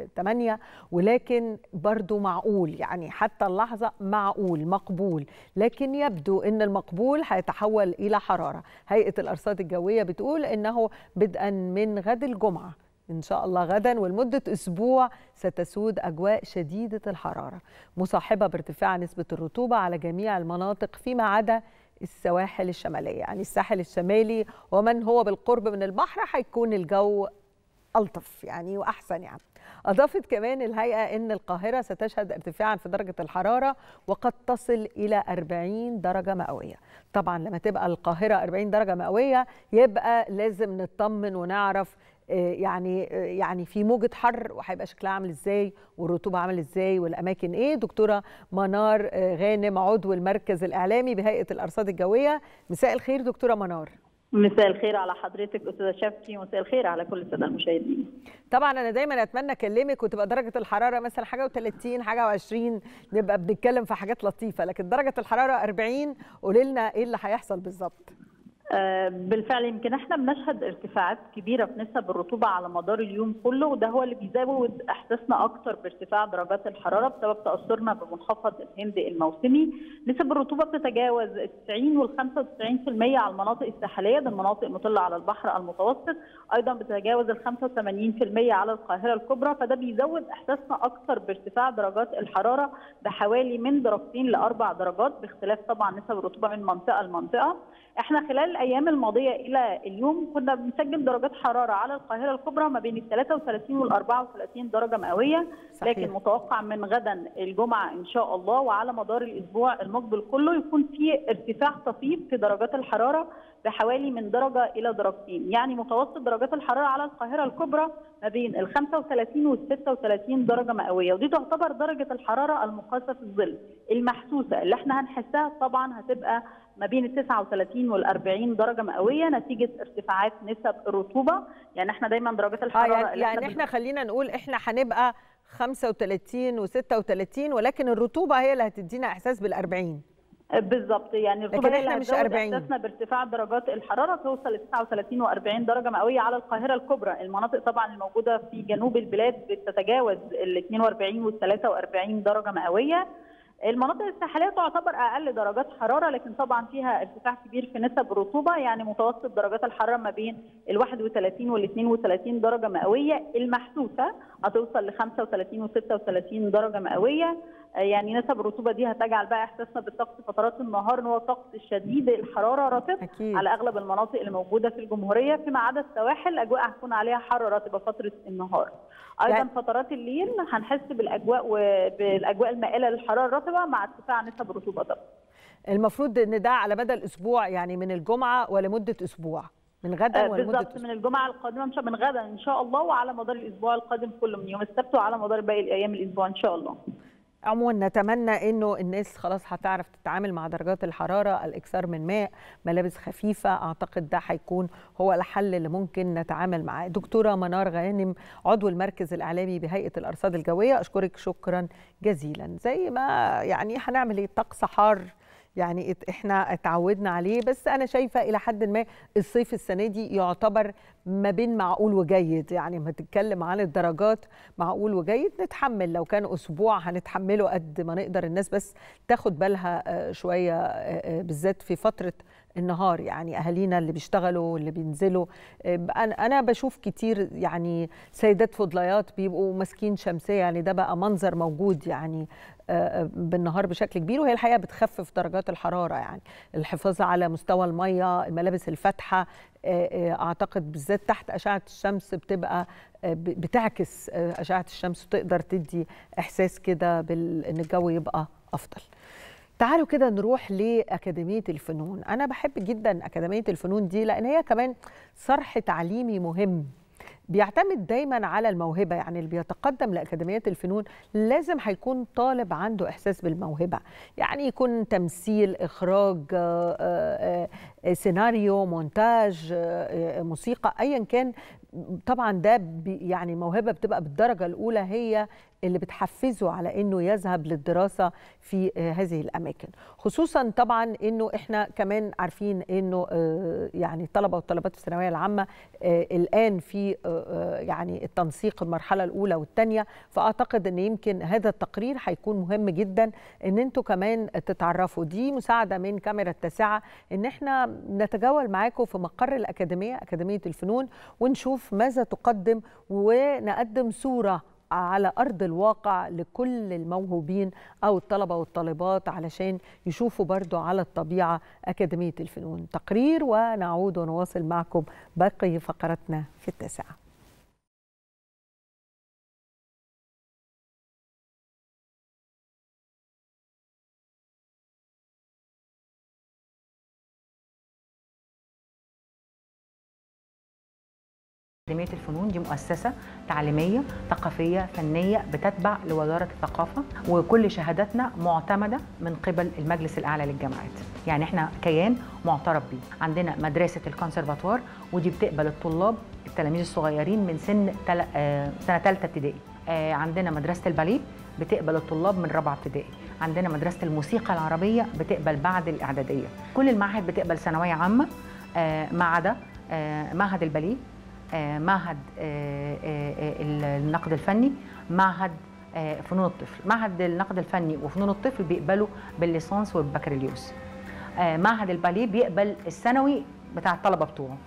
8 ولكن برضو معقول يعني حتى اللحظة معقول مقبول لكن يبدو ان المقبول هيتحول الى حرارة هيئة الارصاد الجوية بتقول انه بدءا من غد الجمعة إن شاء الله غدا ولمدة أسبوع ستسود أجواء شديدة الحرارة مصاحبة بارتفاع نسبة الرطوبة على جميع المناطق فيما عدا السواحل الشمالية يعني الساحل الشمالي ومن هو بالقرب من البحر هيكون الجو ألطف يعني وأحسن يعني أضافت كمان الهيئة أن القاهرة ستشهد ارتفاعا في درجة الحرارة وقد تصل إلى 40 درجة مئوية طبعا لما تبقى القاهرة 40 درجة مئوية يبقى لازم نطمن ونعرف يعني يعني في موجة حر وهيبقى شكلها عامل ازاي والرطوبة عامل ازاي والأماكن ايه دكتورة منار غانم عضو المركز الإعلامي بهيئة الأرصاد الجوية مساء الخير دكتورة منار
مساء الخير على حضرتك استاذه شفتي ومساء الخير على كل الساده المشاهدين
طبعا انا دايما اتمنى اكلمك وتبقى درجه الحراره مثلا حاجه و30 حاجه و20 نبقى بنتكلم في حاجات لطيفه لكن درجه الحراره 40 قولي لنا ايه اللي هيحصل بالظبط
بالفعل يمكن احنا بنشهد ارتفاعات كبيره في نسب الرطوبه على مدار اليوم كله وده هو اللي بيزود احساسنا اكتر بارتفاع درجات الحراره بسبب تاثرنا بمنخفض الهند الموسمي نسب الرطوبه بتتجاوز 90 وال 95% على المناطق الساحليه ده المناطق المطله على البحر المتوسط ايضا بتتجاوز ال 85% على القاهره الكبرى فده بيزود احساسنا اكتر بارتفاع درجات الحراره بحوالي من درجتين لاربع درجات باختلاف طبعا نسب الرطوبه من منطقه لمنطقه احنا خلال الايام الماضيه الى اليوم كنا بنسجل درجات حراره على القاهره الكبرى ما بين ال 33 وال 34 درجه مئويه
صحيح.
لكن متوقع من غدا الجمعه ان شاء الله وعلى مدار الاسبوع المقبل كله يكون في ارتفاع طفيف في درجات الحراره بحوالي من درجه الى درجتين يعني متوسط درجات الحراره على القاهره الكبرى ما بين ال 35 وال 36 درجه مئويه ودي تعتبر درجه الحراره المقاسه في الظل المحسوسه اللي احنا هنحسها طبعا هتبقى ما بين ال 39 وال 40 درجه مئويه نتيجه ارتفاعات نسب الرطوبه يعني احنا دايما درجات
اه
الحراره
يعني,
اللي
يعني احنا خلينا نقول احنا هنبقى 35 و36 ولكن الرطوبه هي اللي هتدينا احساس بال40
بالظبط يعني الرطوبه
لكن
هي اللي
إحنا مش
هتزود
40.
احساسنا بارتفاع درجات الحراره توصل ل 39 و40 درجه مئويه على القاهره الكبرى، المناطق طبعا الموجوده في جنوب البلاد بتتجاوز ال 42 وال 43 درجه مئويه. المناطق الساحليه تعتبر اقل درجات حراره لكن طبعا فيها ارتفاع كبير في نسب الرطوبه يعني متوسط درجات الحراره ما بين ال 31 وال 32 درجه مئويه المحسوسه هتوصل ل 35 و 36 درجه مئويه يعني نسب الرطوبه دي هتجعل بقى احساسنا بالطقس فترات النهار ان هو طقس شديد الحراره رطب
أكيد.
على اغلب المناطق اللي موجوده في الجمهوريه فيما عدا السواحل الاجواء هتكون عليها حر رطبه فتره النهار ايضا
يعني-
فترات الليل هنحس بالاجواء وبالاجواء المائله للحراره الرطبه مع ارتفاع نسب الرطوبه طبعا
المفروض ان ده على مدى الاسبوع يعني من الجمعه ولمده اسبوع من غدا
آه،
ولمده
بالظبط
اسبوع
من الجمعه القادمه مش من غدا ان شاء الله وعلى مدار الاسبوع القادم كله من يوم السبت وعلى مدار باقي الايام الاسبوع ان شاء الله
عموما نتمنى انه الناس خلاص هتعرف تتعامل مع درجات الحراره الاكثار من ماء ملابس خفيفه اعتقد ده هيكون هو الحل اللي ممكن نتعامل معاه دكتوره منار غانم عضو المركز الاعلامي بهيئه الارصاد الجويه اشكرك شكرا جزيلا زي ما يعني هنعمل ايه طقس حار يعني ات- احنا اتعودنا عليه بس انا شايفه الى حد ما الصيف السنه دي يعتبر ما بين معقول وجيد يعني ما تتكلم عن الدرجات معقول وجيد نتحمل لو كان اسبوع هنتحمله قد ما نقدر الناس بس تاخد بالها آه، شويه آه، آه، بالذات في فتره النهار يعني اهالينا اللي بيشتغلوا واللي بينزلوا آه، انا انا بشوف كتير يعني سيدات فضليات بيبقوا ماسكين شمسيه يعني ده بقى منظر موجود يعني آه، بالنهار بشكل كبير وهي الحقيقه بتخفف درجات الحراره يعني الحفاظ على مستوى الميه الملابس الفاتحه آه، آه، اعتقد بالذات تحت اشعه الشمس بتبقى آه، ب- بتعكس آه، اشعه الشمس وتقدر تدي احساس كده بال- ان الجو يبقى افضل تعالوا كده نروح لأكاديمية الفنون أنا بحب جدا أكاديمية الفنون دي لأن هي كمان صرح تعليمي مهم بيعتمد دايما على الموهبة يعني اللي بيتقدم لأكاديميات الفنون لازم هيكون طالب عنده إحساس بالموهبة يعني يكون تمثيل إخراج آه، آه، آه، سيناريو مونتاج آه، آه، موسيقى أيا كان طبعا ده بي- يعني موهبة بتبقى بالدرجة الأولى هي اللي بتحفزه على انه يذهب للدراسه في آه، هذه الاماكن خصوصا طبعا انه احنا كمان عارفين انه آه، يعني الطلبه والطالبات في الثانويه العامه آه، الان في آه، آه، يعني التنسيق المرحله الاولى والثانيه فاعتقد ان يمكن هذا التقرير هيكون مهم جدا ان انتوا كمان تتعرفوا دي مساعده من كاميرا التاسعه ان احنا نتجول معاكم في مقر الاكاديميه اكاديميه الفنون ونشوف ماذا تقدم ونقدم صوره على ارض الواقع لكل الموهوبين او الطلبه والطالبات علشان يشوفوا برضو على الطبيعه اكاديميه الفنون تقرير ونعود ونواصل معكم باقي فقراتنا في التاسعه
أكاديمية الفنون دي مؤسسة تعليمية ثقافية فنية بتتبع لوزارة الثقافة وكل شهاداتنا معتمدة من قبل المجلس الأعلى للجامعات يعني احنا كيان معترف بيه عندنا مدرسة الكونسرفاتوار ودي بتقبل الطلاب التلاميذ الصغيرين من سن تل... آه، سنة ثالثة ابتدائي آه، عندنا مدرسة الباليه بتقبل الطلاب من رابعة ابتدائي عندنا مدرسة الموسيقى العربية بتقبل بعد الإعدادية كل المعاهد بتقبل ثانوية عامة آه، ما عدا آه، معهد الباليه آه، معهد آه، آه، آه، النقد الفني معهد آه، فنون الطفل معهد النقد الفني وفنون الطفل بيقبلوا بالليسانس والبكالوريوس آه، معهد الباليه بيقبل الثانوي بتاع الطلبه بتوعه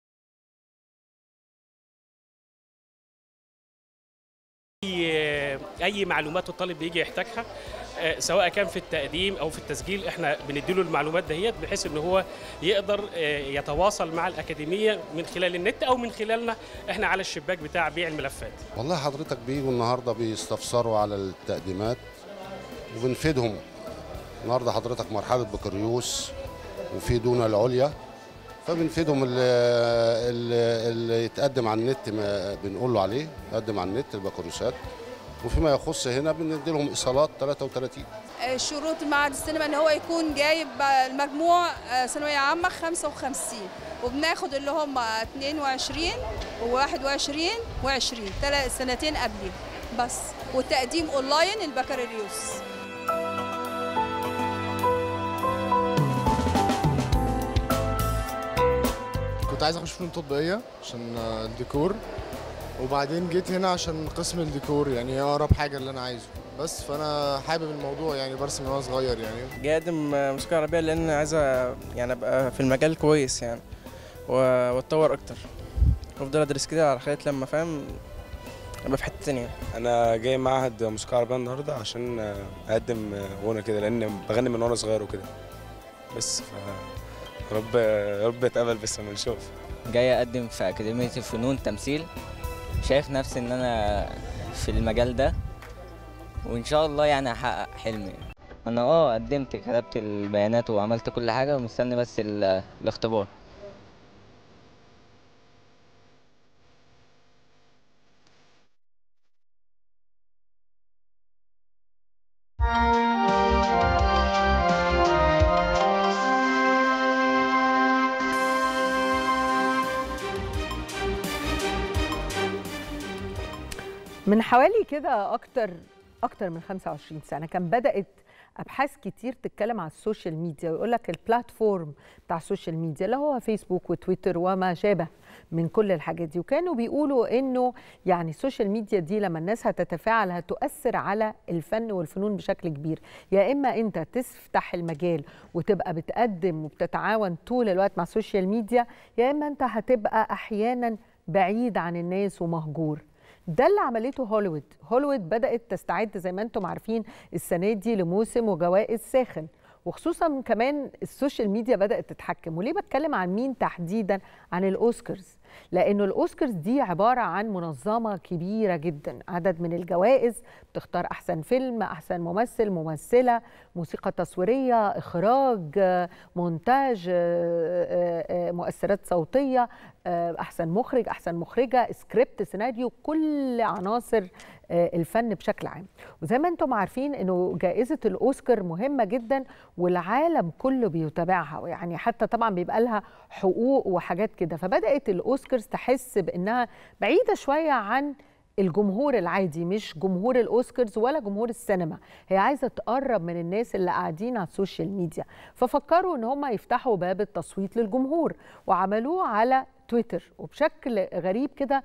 في اي معلومات الطالب بيجي يحتاجها آه، سواء كان في التقديم او في التسجيل احنا بنديله المعلومات دهيت بحيث ان هو يقدر آه، يتواصل مع الاكاديميه من خلال النت او من خلالنا احنا على الشباك بتاع بيع الملفات
والله حضرتك بيجوا النهارده بيستفسروا على التقديمات وبنفيدهم النهارده حضرتك مرحله بكالوريوس وفي دون العليا فبنفيدهم اللي, اللي, اللي يتقدم على النت ما بنقول له عليه يقدم على النت البكالوريوسات وفيما يخص هنا بندي لهم ايصالات 33
شروط معهد السينما ان هو يكون جايب المجموع آه، ثانويه عامه 55 وبناخد اللي هم 22 و21 و20 ثلاث سنتين قبلي بس والتقديم اونلاين البكالوريوس
كنت عايز اخش فنون تطبيقيه عشان آه، الديكور وبعدين جيت هنا عشان قسم الديكور يعني هي اقرب حاجه اللي انا عايزه بس فانا حابب الموضوع يعني برسم من وانا صغير يعني
جاي اقدم موسيقى عربيه لان عايز أ- يعني ابقى في المجال كويس يعني و- واتطور اكتر وافضل ادرس كده على لغايه لما فاهم ابقى في حته تانية
انا جاي معهد موسيقى عربيه النهارده عشان اقدم غنى كده لان بغني من وانا صغير وكده بس ف رب رب اتقبل بس لما نشوف
جاي اقدم في اكاديميه الفنون تمثيل شايف نفسي ان انا في المجال ده وان شاء الله يعني هحقق حلمي انا اه قدمت كتبت البيانات وعملت كل حاجه ومستني بس ال- الاختبار
من حوالي كده اكتر اكتر من 25 سنه كان بدات ابحاث كتير تتكلم على السوشيال ميديا ويقول لك البلاتفورم بتاع السوشيال ميديا اللي هو فيسبوك وتويتر وما شابه من كل الحاجات دي وكانوا بيقولوا انه يعني السوشيال ميديا دي لما الناس هتتفاعل هتؤثر على الفن والفنون بشكل كبير يا اما انت تفتح المجال وتبقى بتقدم وبتتعاون طول الوقت مع السوشيال ميديا يا اما انت هتبقى احيانا بعيد عن الناس ومهجور ده اللي عملته هوليوود هوليوود بدأت تستعد زي ما انتم عارفين السنة دي لموسم وجوائز ساخن وخصوصا كمان السوشيال ميديا بدأت تتحكم وليه بتكلم عن مين تحديدا عن الأوسكارز لأنه الأوسكارز دي عبارة عن منظمة كبيرة جدا عدد من الجوائز بتختار أحسن فيلم أحسن ممثل ممثلة موسيقى تصويرية إخراج آه، مونتاج آه، آه، آه، مؤثرات صوتية آه، أحسن مخرج أحسن مخرجة سكريبت سيناريو كل عناصر آه، الفن بشكل عام وزي ما انتم عارفين انه جائزة الأوسكار مهمة جدا والعالم كله بيتابعها يعني حتى طبعا بيبقى لها حقوق وحاجات كده فبدأت الأوسكارز تحس بأنها بعيدة شوية عن الجمهور العادي مش جمهور الاوسكارز ولا جمهور السينما هي عايزه تقرب من الناس اللي قاعدين على السوشيال ميديا ففكروا ان هم يفتحوا باب التصويت للجمهور وعملوه على تويتر وبشكل غريب كده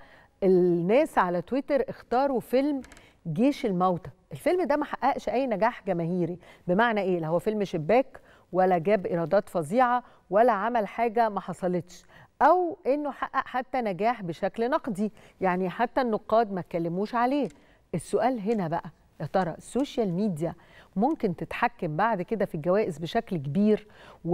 الناس على تويتر اختاروا فيلم جيش الموتى الفيلم ده ما حققش اي نجاح جماهيري بمعنى ايه لا هو فيلم شباك ولا جاب ايرادات فظيعه ولا عمل حاجه ما حصلتش او انه حقق حتى نجاح بشكل نقدي يعني حتى النقاد ما اتكلموش عليه السؤال هنا بقى يا ترى السوشيال ميديا ممكن تتحكم بعد كده في الجوائز بشكل كبير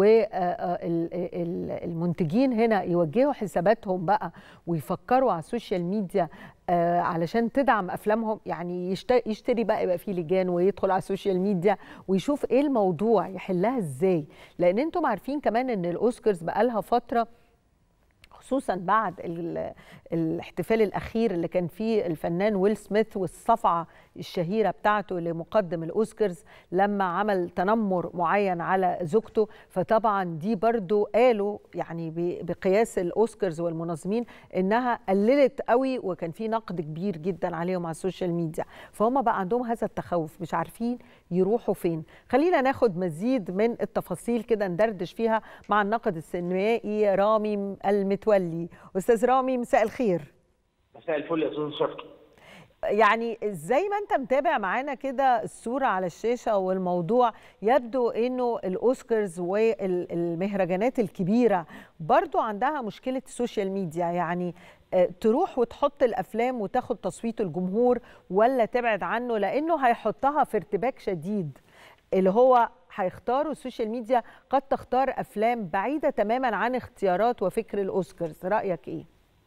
والمنتجين هنا يوجهوا حساباتهم بقى ويفكروا على السوشيال ميديا آه، علشان تدعم افلامهم يعني يشت- يشتري بقى يبقى فيه لجان ويدخل على السوشيال ميديا ويشوف ايه الموضوع يحلها ازاي لان انتم عارفين كمان ان الاوسكارز بقى لها فتره خصوصا بعد ال- الاحتفال الاخير اللي كان فيه الفنان ويل سميث والصفعه الشهيره بتاعته لمقدم الاوسكارز لما عمل تنمر معين على زوجته فطبعا دي برضو قالوا يعني ب- بقياس الاوسكارز والمنظمين انها قللت قوي وكان في نقد كبير جدا عليهم على السوشيال ميديا فهم بقى عندهم هذا التخوف مش عارفين يروحوا فين خلينا ناخد مزيد من التفاصيل كده ندردش فيها مع الناقد السينمائي رامي المتولي استاذ رامي مساء الخير
مساء الفل يا استاذ شفقي
يعني زي ما انت متابع معانا كده الصوره على الشاشه والموضوع يبدو انه الاوسكارز والمهرجانات الكبيره برضو عندها مشكله السوشيال ميديا يعني آه، تروح وتحط الافلام وتاخد تصويت الجمهور ولا تبعد عنه لانه هيحطها في ارتباك شديد اللي هو هيختاروا السوشيال ميديا قد تختار افلام بعيده تماما عن اختيارات وفكر الاوسكارز رايك ايه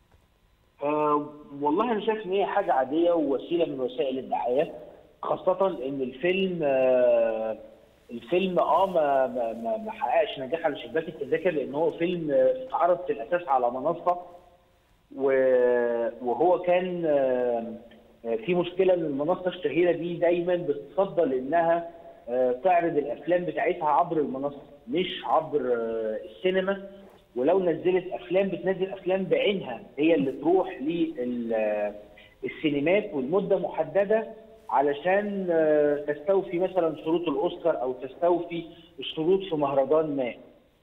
آه والله انا شايف ان هي حاجه عاديه ووسيله من وسائل الدعايه خاصه ان الفيلم آه الفيلم اه ما ما ما ما حققش نجاح على شباك التذاكر لان هو فيلم آه، اتعرض في الاساس على منصه و- وهو كان آه، آه، في مشكله ان المنصه الشهيره دي دايما بتفضل انها آه، تعرض الافلام بتاعتها عبر المنصه مش عبر آه، السينما ولو نزلت افلام بتنزل افلام بعينها هي اللي تروح للسينمات والمده محدده علشان آه، تستوفي مثلا شروط الاوسكار او تستوفي الشروط في مهرجان ما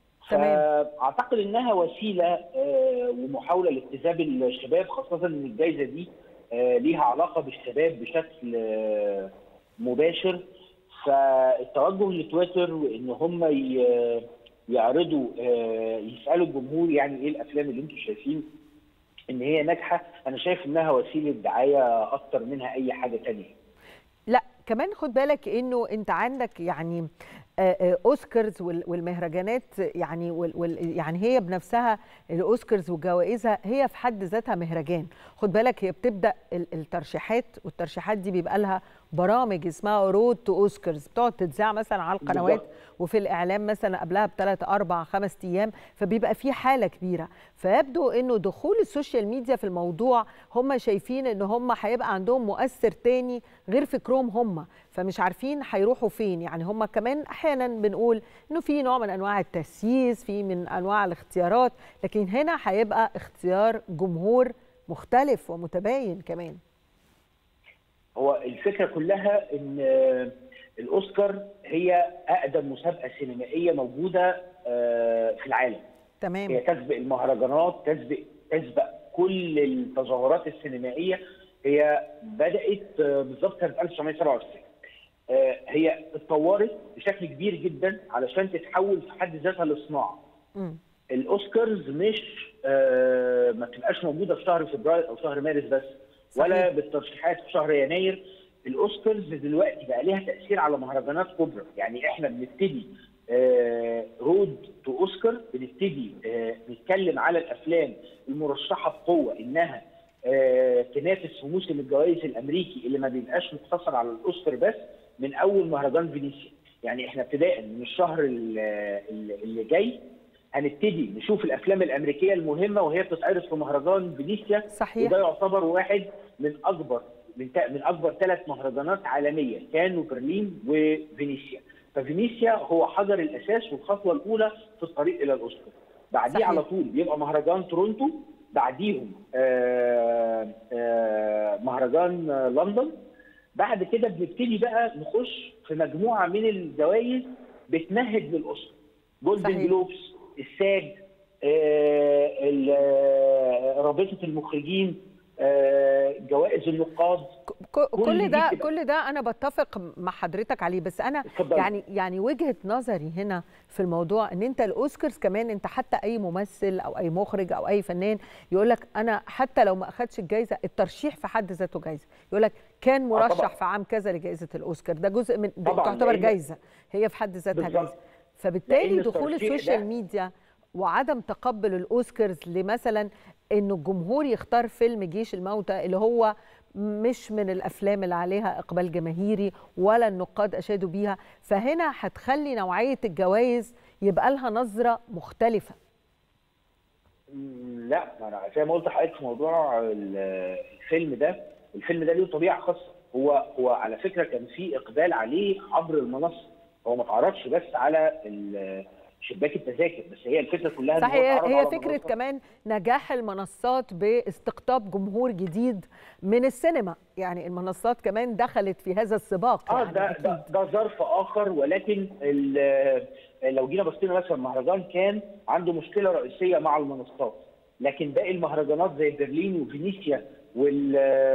فاعتقد انها وسيله آه، ومحاوله لاجتذاب الشباب خاصه ان الجائزه دي آه، ليها علاقه بالشباب بشكل آه، مباشر فالتوجه لتويتر وان هم ي- يعرضوا آه، يسالوا الجمهور يعني ايه الافلام اللي انتم شايفين ان هي ناجحه انا شايف انها وسيله دعايه اكتر منها اي حاجه تانية
لا كمان خد بالك انه انت عندك يعني آه، آه، اوسكارز وال- والمهرجانات يعني وال وال يعني هي بنفسها الاوسكارز وجوائزها هي في حد ذاتها مهرجان خد بالك هي بتبدا ال- الترشيحات والترشيحات دي بيبقى لها برامج اسمها رود تو اوسكارز بتقعد تتذاع مثلا على القنوات
بالظبط.
وفي الاعلام مثلا قبلها بثلاث اربع خمس ايام فبيبقى في حاله كبيره فيبدو انه دخول السوشيال ميديا في الموضوع هم شايفين ان هم هيبقى عندهم مؤثر تاني غير فكرهم هم فمش عارفين هيروحوا فين يعني هم كمان احيانا بنقول انه في نوع من انواع التسييس في من انواع الاختيارات لكن هنا هيبقى اختيار جمهور مختلف ومتباين كمان
هو الفكره كلها ان آه، الاوسكار هي اقدم مسابقه سينمائيه موجوده آه، في العالم
تمام
هي تسبق المهرجانات تسبق تسبق كل التظاهرات السينمائيه هي بدات آه، بالظبط سنه 1927 آه، هي اتطورت بشكل كبير جدا علشان تتحول في حد ذاتها لصناعه
مم.
الاوسكارز مش آه، ما بتبقاش موجوده في شهر فبراير او شهر مارس بس ولا بالترشيحات في شهر يناير الاوسكارز دلوقتي بقى ليها تاثير على مهرجانات كبرى يعني احنا بنبتدي آه، رود تو اوسكار بنبتدي آه، نتكلم على الافلام المرشحه بقوه انها آه، تنافس في موسم الجوائز الامريكي اللي ما بيبقاش مقتصر على الاوسكار بس من اول مهرجان فينيسيا يعني احنا ابتداء من الشهر ال- ال- اللي جاي هنبتدي نشوف الافلام الامريكيه المهمه وهي بتتعرض في مهرجان فينيسيا
صحيح.
وده يعتبر واحد من اكبر من تا- من اكبر ثلاث مهرجانات عالميه كان وبرلين وفينيسيا ففينيسيا هو حجر الاساس والخطوه الاولى في الطريق الى الاوسكار بعديه
صحيح.
على طول بيبقى مهرجان تورونتو بعديهم آه، آه، مهرجان آه، لندن بعد كده بنبتدي بقى نخش في مجموعه من الجوائز بتمهد للاوسكار جولدن جلوبس الساج آه، ال- آه، رابطه المخرجين آه، جوائز النقاد
ك- كل
دي
ده
بتبقى-
كل ده انا بتفق مع حضرتك عليه بس انا
اتفضلي.
يعني يعني وجهه نظري هنا في الموضوع ان انت الاوسكارز كمان انت حتى اي ممثل او اي مخرج او اي فنان يقول لك انا حتى لو ما اخدش الجائزه الترشيح في حد ذاته جائزه يقول لك كان
طبعاً.
مرشح في عام كذا لجائزه الاوسكار ده جزء من ده
طبعاً،
تعتبر
لأن-
جائزه هي في حد ذاتها
بالظبط.
جائزه فبالتالي
لأن
دخول
الترشيح
السوشيال
ده-
ميديا وعدم تقبل الاوسكارز لمثلا انه الجمهور يختار فيلم جيش الموتى اللي هو مش من الافلام اللي عليها اقبال جماهيري ولا النقاد اشادوا بيها فهنا هتخلي نوعيه الجوائز يبقى لها نظره مختلفه
مم، لا ما انا زي ما قلت لحضرتك في موضوع ال- الفيلم ده الفيلم ده له طبيعه خاصه هو هو على فكره كان في اقبال عليه عبر المنصه هو ما اتعرضش بس على ال- شباك التذاكر بس هي الفكره كلها إن هو
صحيح
اتعرض
هي
على
فكره
منصة.
كمان نجاح المنصات باستقطاب جمهور جديد من السينما يعني المنصات كمان دخلت في هذا السباق
اه
يعني
ده ده, ده ظرف اخر ولكن ال- لو جينا بصينا مثلا مهرجان كان عنده مشكله رئيسيه مع المنصات لكن باقي المهرجانات زي برلين وفينيسيا وال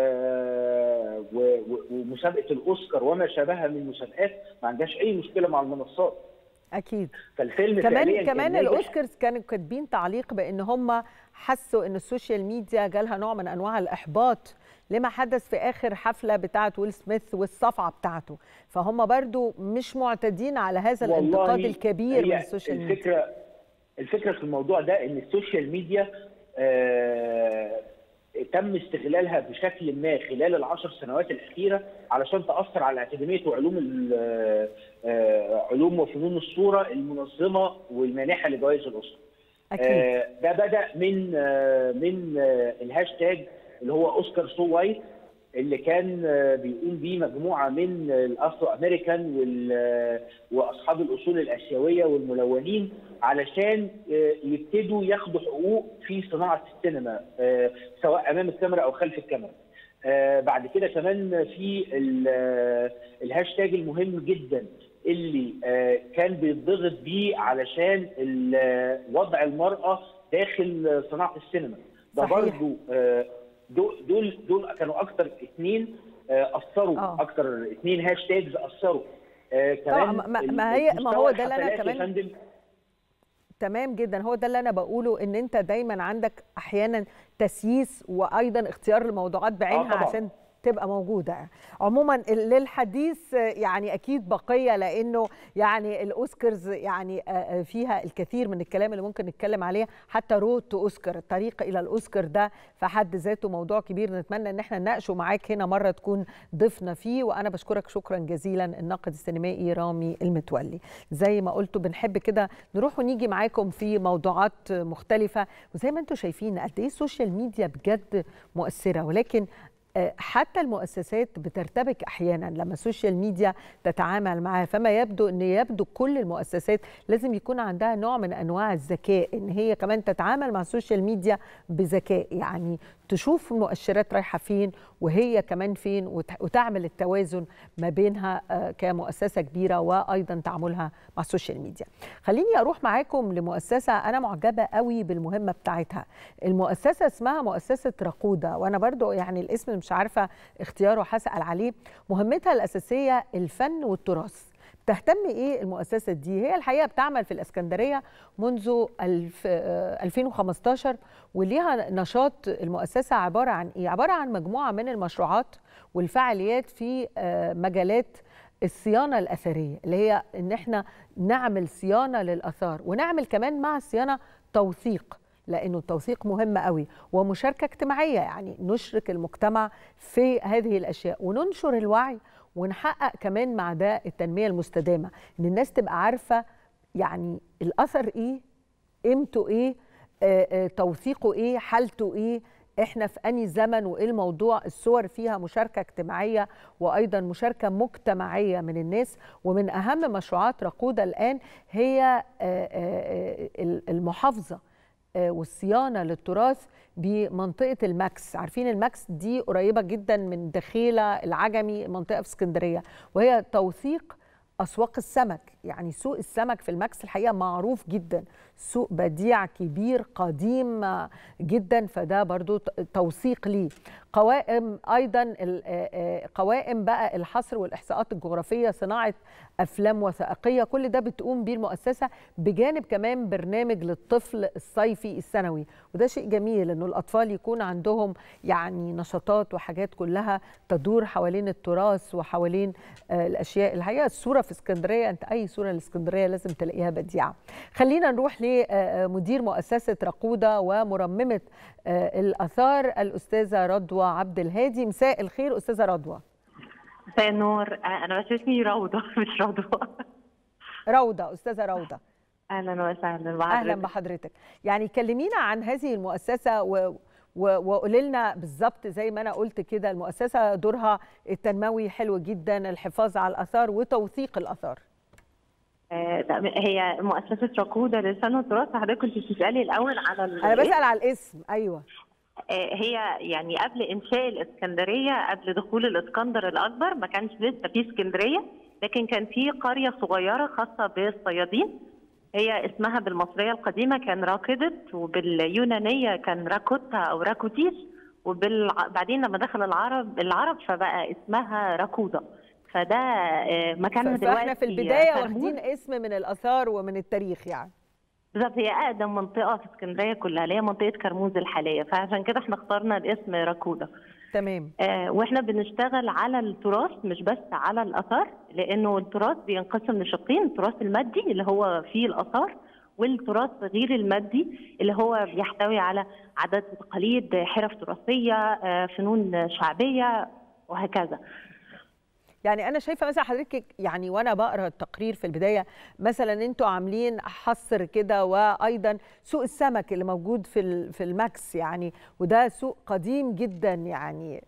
و- و- ومسابقه الاوسكار وما شابهها من مسابقات ما عندهاش اي مشكله مع المنصات
اكيد
فالفيلم فعلياً
كمان
كان
كمان
ناجح.
الاوسكارز كانوا كاتبين تعليق بان هم حسوا ان السوشيال ميديا جالها نوع من انواع الاحباط لما حدث في اخر حفله بتاعه ويل سميث والصفعه بتاعته فهم برضو مش معتادين على هذا
والله
الانتقاد الكبير من
هي
السوشيال ميديا
الفكره الفكره في الموضوع ده ان السوشيال ميديا آه تم استغلالها بشكل ما خلال العشر سنوات الاخيره علشان تاثر على اكاديميه وعلوم ال- آه، علوم وفنون الصوره المنظمه والمانحه لجوائز الاوسكار.
أكيد.
آه، ده بدا من آه، من آه، الهاشتاج اللي هو اوسكار سو وايت اللي كان آه، بيقوم بيه مجموعه من الافرو امريكان وال- آه، واصحاب الاصول الاسيويه والملونين علشان آه، يبتدوا ياخدوا حقوق في صناعه السينما آه، سواء امام الكاميرا او خلف الكاميرا. آه، بعد كده كمان في ال- آه، الهاشتاج المهم جدا اللي آه، كان بيتضغط بيه علشان ال- آه، وضع المرأة داخل صناعة السينما ده
صحيح.
برضو آه، دول دول دول كانوا اكتر اثنين آه، اثروا
آه.
اكتر اثنين هاشتاجز اثروا آه،
طبعا
كمان
ما,
ال-
ما هي ما هو
مستوى
ده اللي انا
الحفلات يا
كمان
فندم
تمام جدا هو ده اللي انا بقوله ان انت دايما عندك احيانا تسييس وايضا اختيار الموضوعات بعينها
طبعاً.
عشان تبقى موجوده عموما للحديث يعني اكيد بقيه لانه يعني الاوسكارز يعني فيها الكثير من الكلام اللي ممكن نتكلم عليه حتى رود تو اوسكار الطريق الى الاوسكار ده في حد ذاته موضوع كبير نتمنى ان احنا نناقشه معاك هنا مره تكون ضيفنا فيه وانا بشكرك شكرا جزيلا الناقد السينمائي رامي المتولي زي ما قلتوا بنحب كده نروح ونيجي معاكم في موضوعات مختلفه وزي ما انتم شايفين قد ايه السوشيال ميديا بجد مؤثره ولكن حتى المؤسسات بترتبك احيانا لما السوشيال ميديا تتعامل معها فما يبدو ان يبدو كل المؤسسات لازم يكون عندها نوع من انواع الذكاء ان هي كمان تتعامل مع السوشيال ميديا بذكاء يعني تشوف المؤشرات رايحه فين وهي كمان فين وتعمل التوازن ما بينها كمؤسسه كبيره وايضا تعاملها مع السوشيال ميديا. خليني اروح معاكم لمؤسسه انا معجبه قوي بالمهمه بتاعتها. المؤسسه اسمها مؤسسه رقوده وانا برضو يعني الاسم مش عارفه اختياره هسال عليه. مهمتها الاساسيه الفن والتراث. تهتم ايه المؤسسه دي هي الحقيقه بتعمل في الاسكندريه منذ 2015 وليها نشاط المؤسسه عباره عن ايه عباره عن مجموعه من المشروعات والفعاليات في مجالات الصيانه الاثريه اللي هي ان احنا نعمل صيانه للاثار ونعمل كمان مع الصيانه توثيق لانه التوثيق مهم قوي ومشاركه اجتماعيه يعني نشرك المجتمع في هذه الاشياء وننشر الوعي ونحقق كمان مع ده التنميه المستدامه ان الناس تبقى عارفه يعني الاثر ايه قيمته ايه آه آه توثيقه ايه حالته ايه احنا في اني زمن وايه الموضوع الصور فيها مشاركه اجتماعيه وايضا مشاركه مجتمعيه من الناس ومن اهم مشروعات رقوده الان هي آه المحافظه والصيانه للتراث بمنطقه الماكس عارفين الماكس دي قريبه جدا من دخيله العجمي منطقه في اسكندريه وهي توثيق اسواق السمك يعني سوق السمك في الماكس الحقيقه معروف جدا سوق بديع كبير قديم جدا فده برضو توثيق ليه قوائم ايضا قوائم بقى الحصر والاحصاءات الجغرافيه صناعه افلام وثائقيه كل ده بتقوم بيه المؤسسه بجانب كمان برنامج للطفل الصيفي السنوي وده شيء جميل انه الاطفال يكون عندهم يعني نشاطات وحاجات كلها تدور حوالين التراث وحوالين الاشياء الحقيقه الصوره في اسكندريه انت اي صوره لاسكندريه لازم تلاقيها بديعه خلينا نروح لمدير مؤسسه رقوده ومرممه الاثار الاستاذه رضوى عبد الهادي مساء الخير استاذه رضوى
مساء النور انا بس اسمي روضه مش رضوى
روضه استاذه روضه
اهلا وسهلا بحضرتك
اهلا بحضرتك يعني كلمينا عن هذه المؤسسه و... وقولي لنا بالظبط زي ما انا قلت كده المؤسسه دورها التنموي حلو جدا الحفاظ على الاثار وتوثيق الاثار
هي مؤسسه ركوده للفن والتراث حضرتك كنت بتسالي الاول على
انا بسال على الاسم ايوه
هي يعني قبل انشاء الاسكندريه قبل دخول الاسكندر الاكبر ما كانش لسه في اسكندريه لكن كان في قريه صغيره خاصه بالصيادين هي اسمها بالمصريه القديمه كان راكدت وباليونانيه كان راكوتا او راكوتيس وبعدين لما دخل العرب العرب فبقى اسمها راكودا فده آه، مكانها دلوقتي
فاحنا في البدايه
كرموز.
واخدين اسم من الاثار ومن التاريخ يعني
بالظبط هي اقدم منطقه في اسكندريه كلها اللي هي منطقه كرموز الحاليه فعشان كده احنا اخترنا الاسم راكودا
تمام
آه واحنا بنشتغل على التراث مش بس على الاثار لانه التراث بينقسم لشقين التراث المادي اللي هو فيه الاثار والتراث غير المادي اللي هو بيحتوي على عادات وتقاليد حرف تراثيه آه فنون شعبيه وهكذا
يعني انا شايفه مثلا حضرتك يعني وانا بقرا التقرير في البدايه مثلا انتوا عاملين حصر كده وايضا سوق السمك اللي موجود في ال- في الماكس يعني وده سوق قديم جدا يعني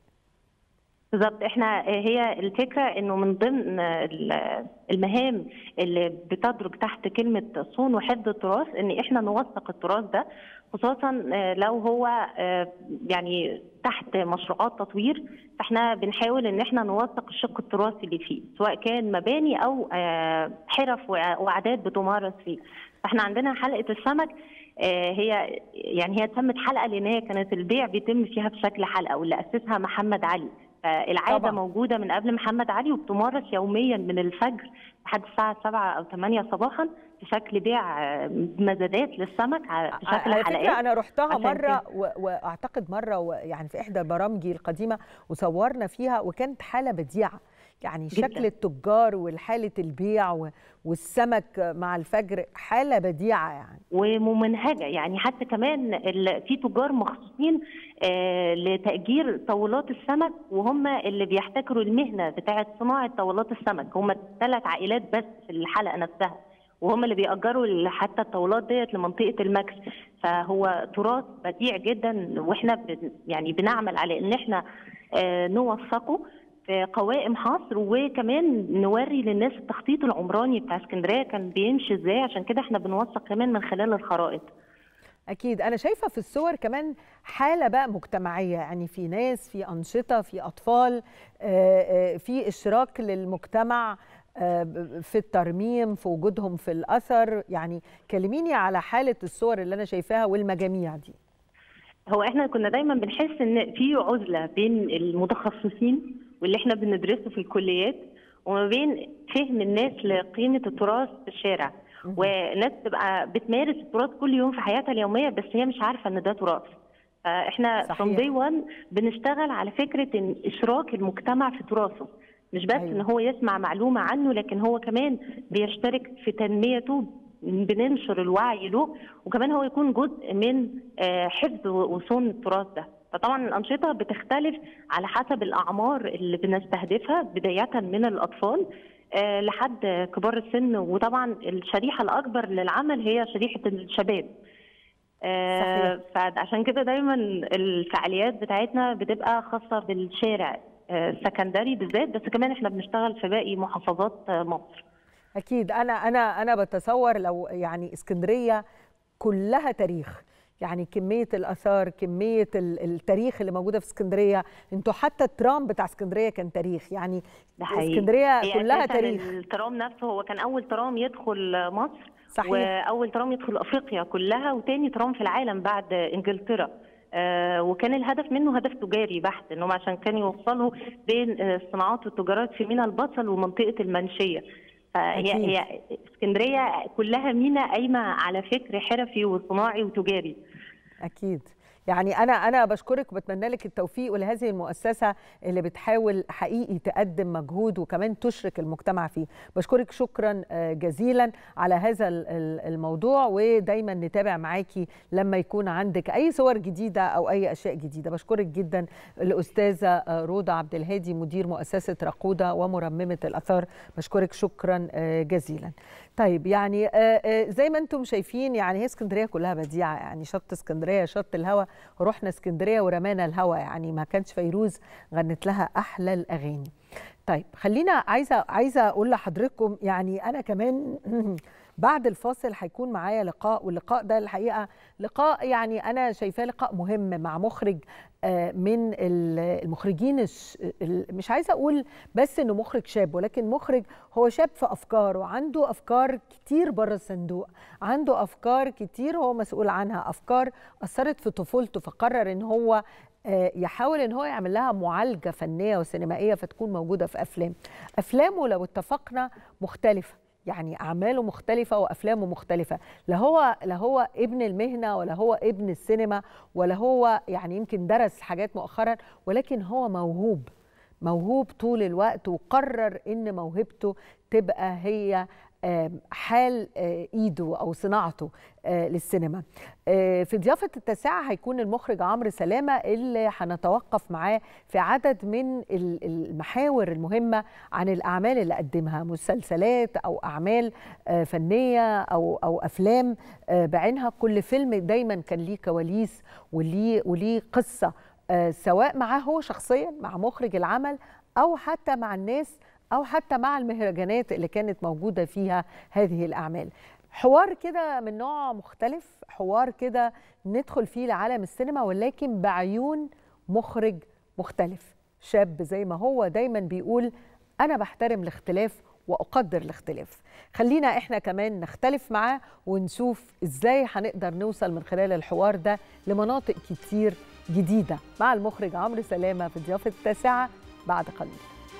بالظبط احنا هي الفكره انه من ضمن ال- المهام اللي بتدرج تحت كلمه صون وحفظ التراث ان احنا نوثق التراث ده خصوصا آه، لو هو آه، يعني تحت مشروعات تطوير فاحنا بنحاول ان احنا نوثق الشق التراثي اللي فيه سواء كان مباني او آه، حرف وع- وعادات بتمارس فيه فاحنا عندنا حلقه السمك آه، هي يعني هي تمت حلقه لان هي كانت البيع بيتم فيها بشكل حلقه واللي اسسها محمد علي العاده
طبعاً.
موجوده من قبل محمد علي وبتمارس يوميا من الفجر لحد الساعه 7 او 8 صباحا بشكل بيع آه، مزادات للسمك ع- بشكل
على
حلقات
فكره انا رحتها
عشان
مره
كده.
و- واعتقد مره و- يعني في احدى برامجي القديمه وصورنا فيها وكانت حاله بديعه يعني
جداً.
شكل التجار وحاله البيع و- والسمك مع الفجر حاله بديعه يعني
وممنهجه يعني حتى كمان ال- في تجار مخصوصين آه، لتاجير طاولات السمك وهم اللي بيحتكروا المهنه بتاعه صناعه طاولات السمك هم ثلاث عائلات بس في الحلقه نفسها وهم اللي بيأجروا ال- حتى الطاولات ديت لمنطقه الماكس فهو تراث بديع جدا واحنا بن يعني بنعمل على ان احنا آه، نوثقه في قوائم حصر وكمان نوري للناس التخطيط العمراني بتاع اسكندريه كان بيمشي ازاي عشان كده احنا بنوثق كمان من خلال الخرائط
اكيد انا شايفه في الصور كمان حاله بقى مجتمعيه يعني في ناس في انشطه في اطفال آه، آه، في اشراك للمجتمع آه، ب- في الترميم في وجودهم في الاثر يعني كلميني على حاله الصور اللي انا شايفاها والمجاميع دي
هو احنا كنا دايما بنحس ان في عزله بين المتخصصين واللي احنا بندرسه في الكليات وما بين فهم الناس لقيمه التراث في الشارع وناس تبقى بتمارس التراث كل يوم في حياتها اليوميه بس هي مش عارفه ان ده تراث فاحنا
صحيح.
from day one بنشتغل على فكره ان اشراك المجتمع في تراثه مش بس
أيوة.
ان هو يسمع معلومه عنه لكن هو كمان بيشترك في تنميته بننشر الوعي له وكمان هو يكون جزء من آه، حفظ وصون التراث ده فطبعا الانشطه بتختلف على حسب الاعمار اللي بنستهدفها بدايه من الاطفال آه، لحد كبار السن وطبعا الشريحه الاكبر للعمل هي شريحه الشباب آه، فعشان كده دايما الفعاليات بتاعتنا بتبقى خاصه بالشارع آه، السكندري بالذات بس كمان احنا بنشتغل في باقي محافظات آه، مصر
اكيد انا انا انا بتصور لو يعني اسكندريه كلها تاريخ يعني كميه الاثار كميه ال- التاريخ اللي موجوده في اسكندريه انتوا حتى الترام بتاع اسكندريه كان تاريخ يعني
ده حقيقي
اسكندريه
هي
كلها
أساساً
تاريخ
الترام نفسه هو كان اول ترام يدخل مصر
صحيح.
واول ترام يدخل افريقيا كلها وتاني ترام في العالم بعد انجلترا آه وكان الهدف منه هدف تجاري بحت انهم عشان كانوا يوصلوا بين آه، الصناعات والتجارات في ميناء البصل ومنطقه المنشيه فهي
أكيد.
هي اسكندريه كلها ميناء قايمه على فكر حرفي وصناعي وتجاري
اكيد يعني انا انا بشكرك وبتمنى لك التوفيق ولهذه المؤسسه اللي بتحاول حقيقي تقدم مجهود وكمان تشرك المجتمع فيه بشكرك شكرا آه، جزيلا على هذا ال- ال- الموضوع ودايما نتابع معاكي لما يكون عندك اي صور جديده او اي اشياء جديده بشكرك جدا الاستاذه آه، روضه عبد الهادي مدير مؤسسه راقوده ومرممه الاثار بشكرك شكرا آه، جزيلا طيب يعني آه، آه، زي ما انتم شايفين يعني هي اسكندريه كلها بديعه يعني شط اسكندريه شط الهوا ورحنا اسكندريه ورمانا الهوا يعني ما كانش فيروز غنت لها احلى الاغاني طيب خلينا عايزه عايزه اقول لحضراتكم يعني انا كمان بعد الفاصل هيكون معايا لقاء واللقاء ده الحقيقه لقاء يعني انا شايفاه لقاء مهم مع مخرج آه، من ال- المخرجين الش- ال- مش عايزه اقول بس انه مخرج شاب ولكن مخرج هو شاب في افكاره عنده افكار كتير بره الصندوق عنده افكار كتير هو مسؤول عنها افكار اثرت في طفولته فقرر ان هو آه، يحاول ان هو يعمل لها معالجه فنيه وسينمائيه فتكون موجوده في افلام افلامه لو اتفقنا مختلفه يعني اعماله مختلفه وافلامه مختلفه لا هو لا هو ابن المهنه ولا هو ابن السينما ولا هو يعني يمكن درس حاجات مؤخرا ولكن هو موهوب موهوب طول الوقت وقرر ان موهبته تبقى هي آم، حال آه، ايده او صناعته آه، للسينما آه، في ضيافه التاسعه هيكون المخرج عمرو سلامه اللي هنتوقف معاه في عدد من ال- المحاور المهمه عن الاعمال اللي قدمها مسلسلات او اعمال آه، فنيه او او افلام آه، بعينها كل فيلم دايما كان ليه كواليس وليه وليه قصه آه، سواء معاه هو شخصيا مع مخرج العمل او حتى مع الناس او حتى مع المهرجانات اللي كانت موجوده فيها هذه الاعمال حوار كده من نوع مختلف حوار كده ندخل فيه لعالم السينما ولكن بعيون مخرج مختلف شاب زي ما هو دايما بيقول انا بحترم الاختلاف واقدر الاختلاف خلينا احنا كمان نختلف معاه ونشوف ازاي هنقدر نوصل من خلال الحوار ده لمناطق كتير جديده مع المخرج عمرو سلامه في ضيافه التاسعه بعد قليل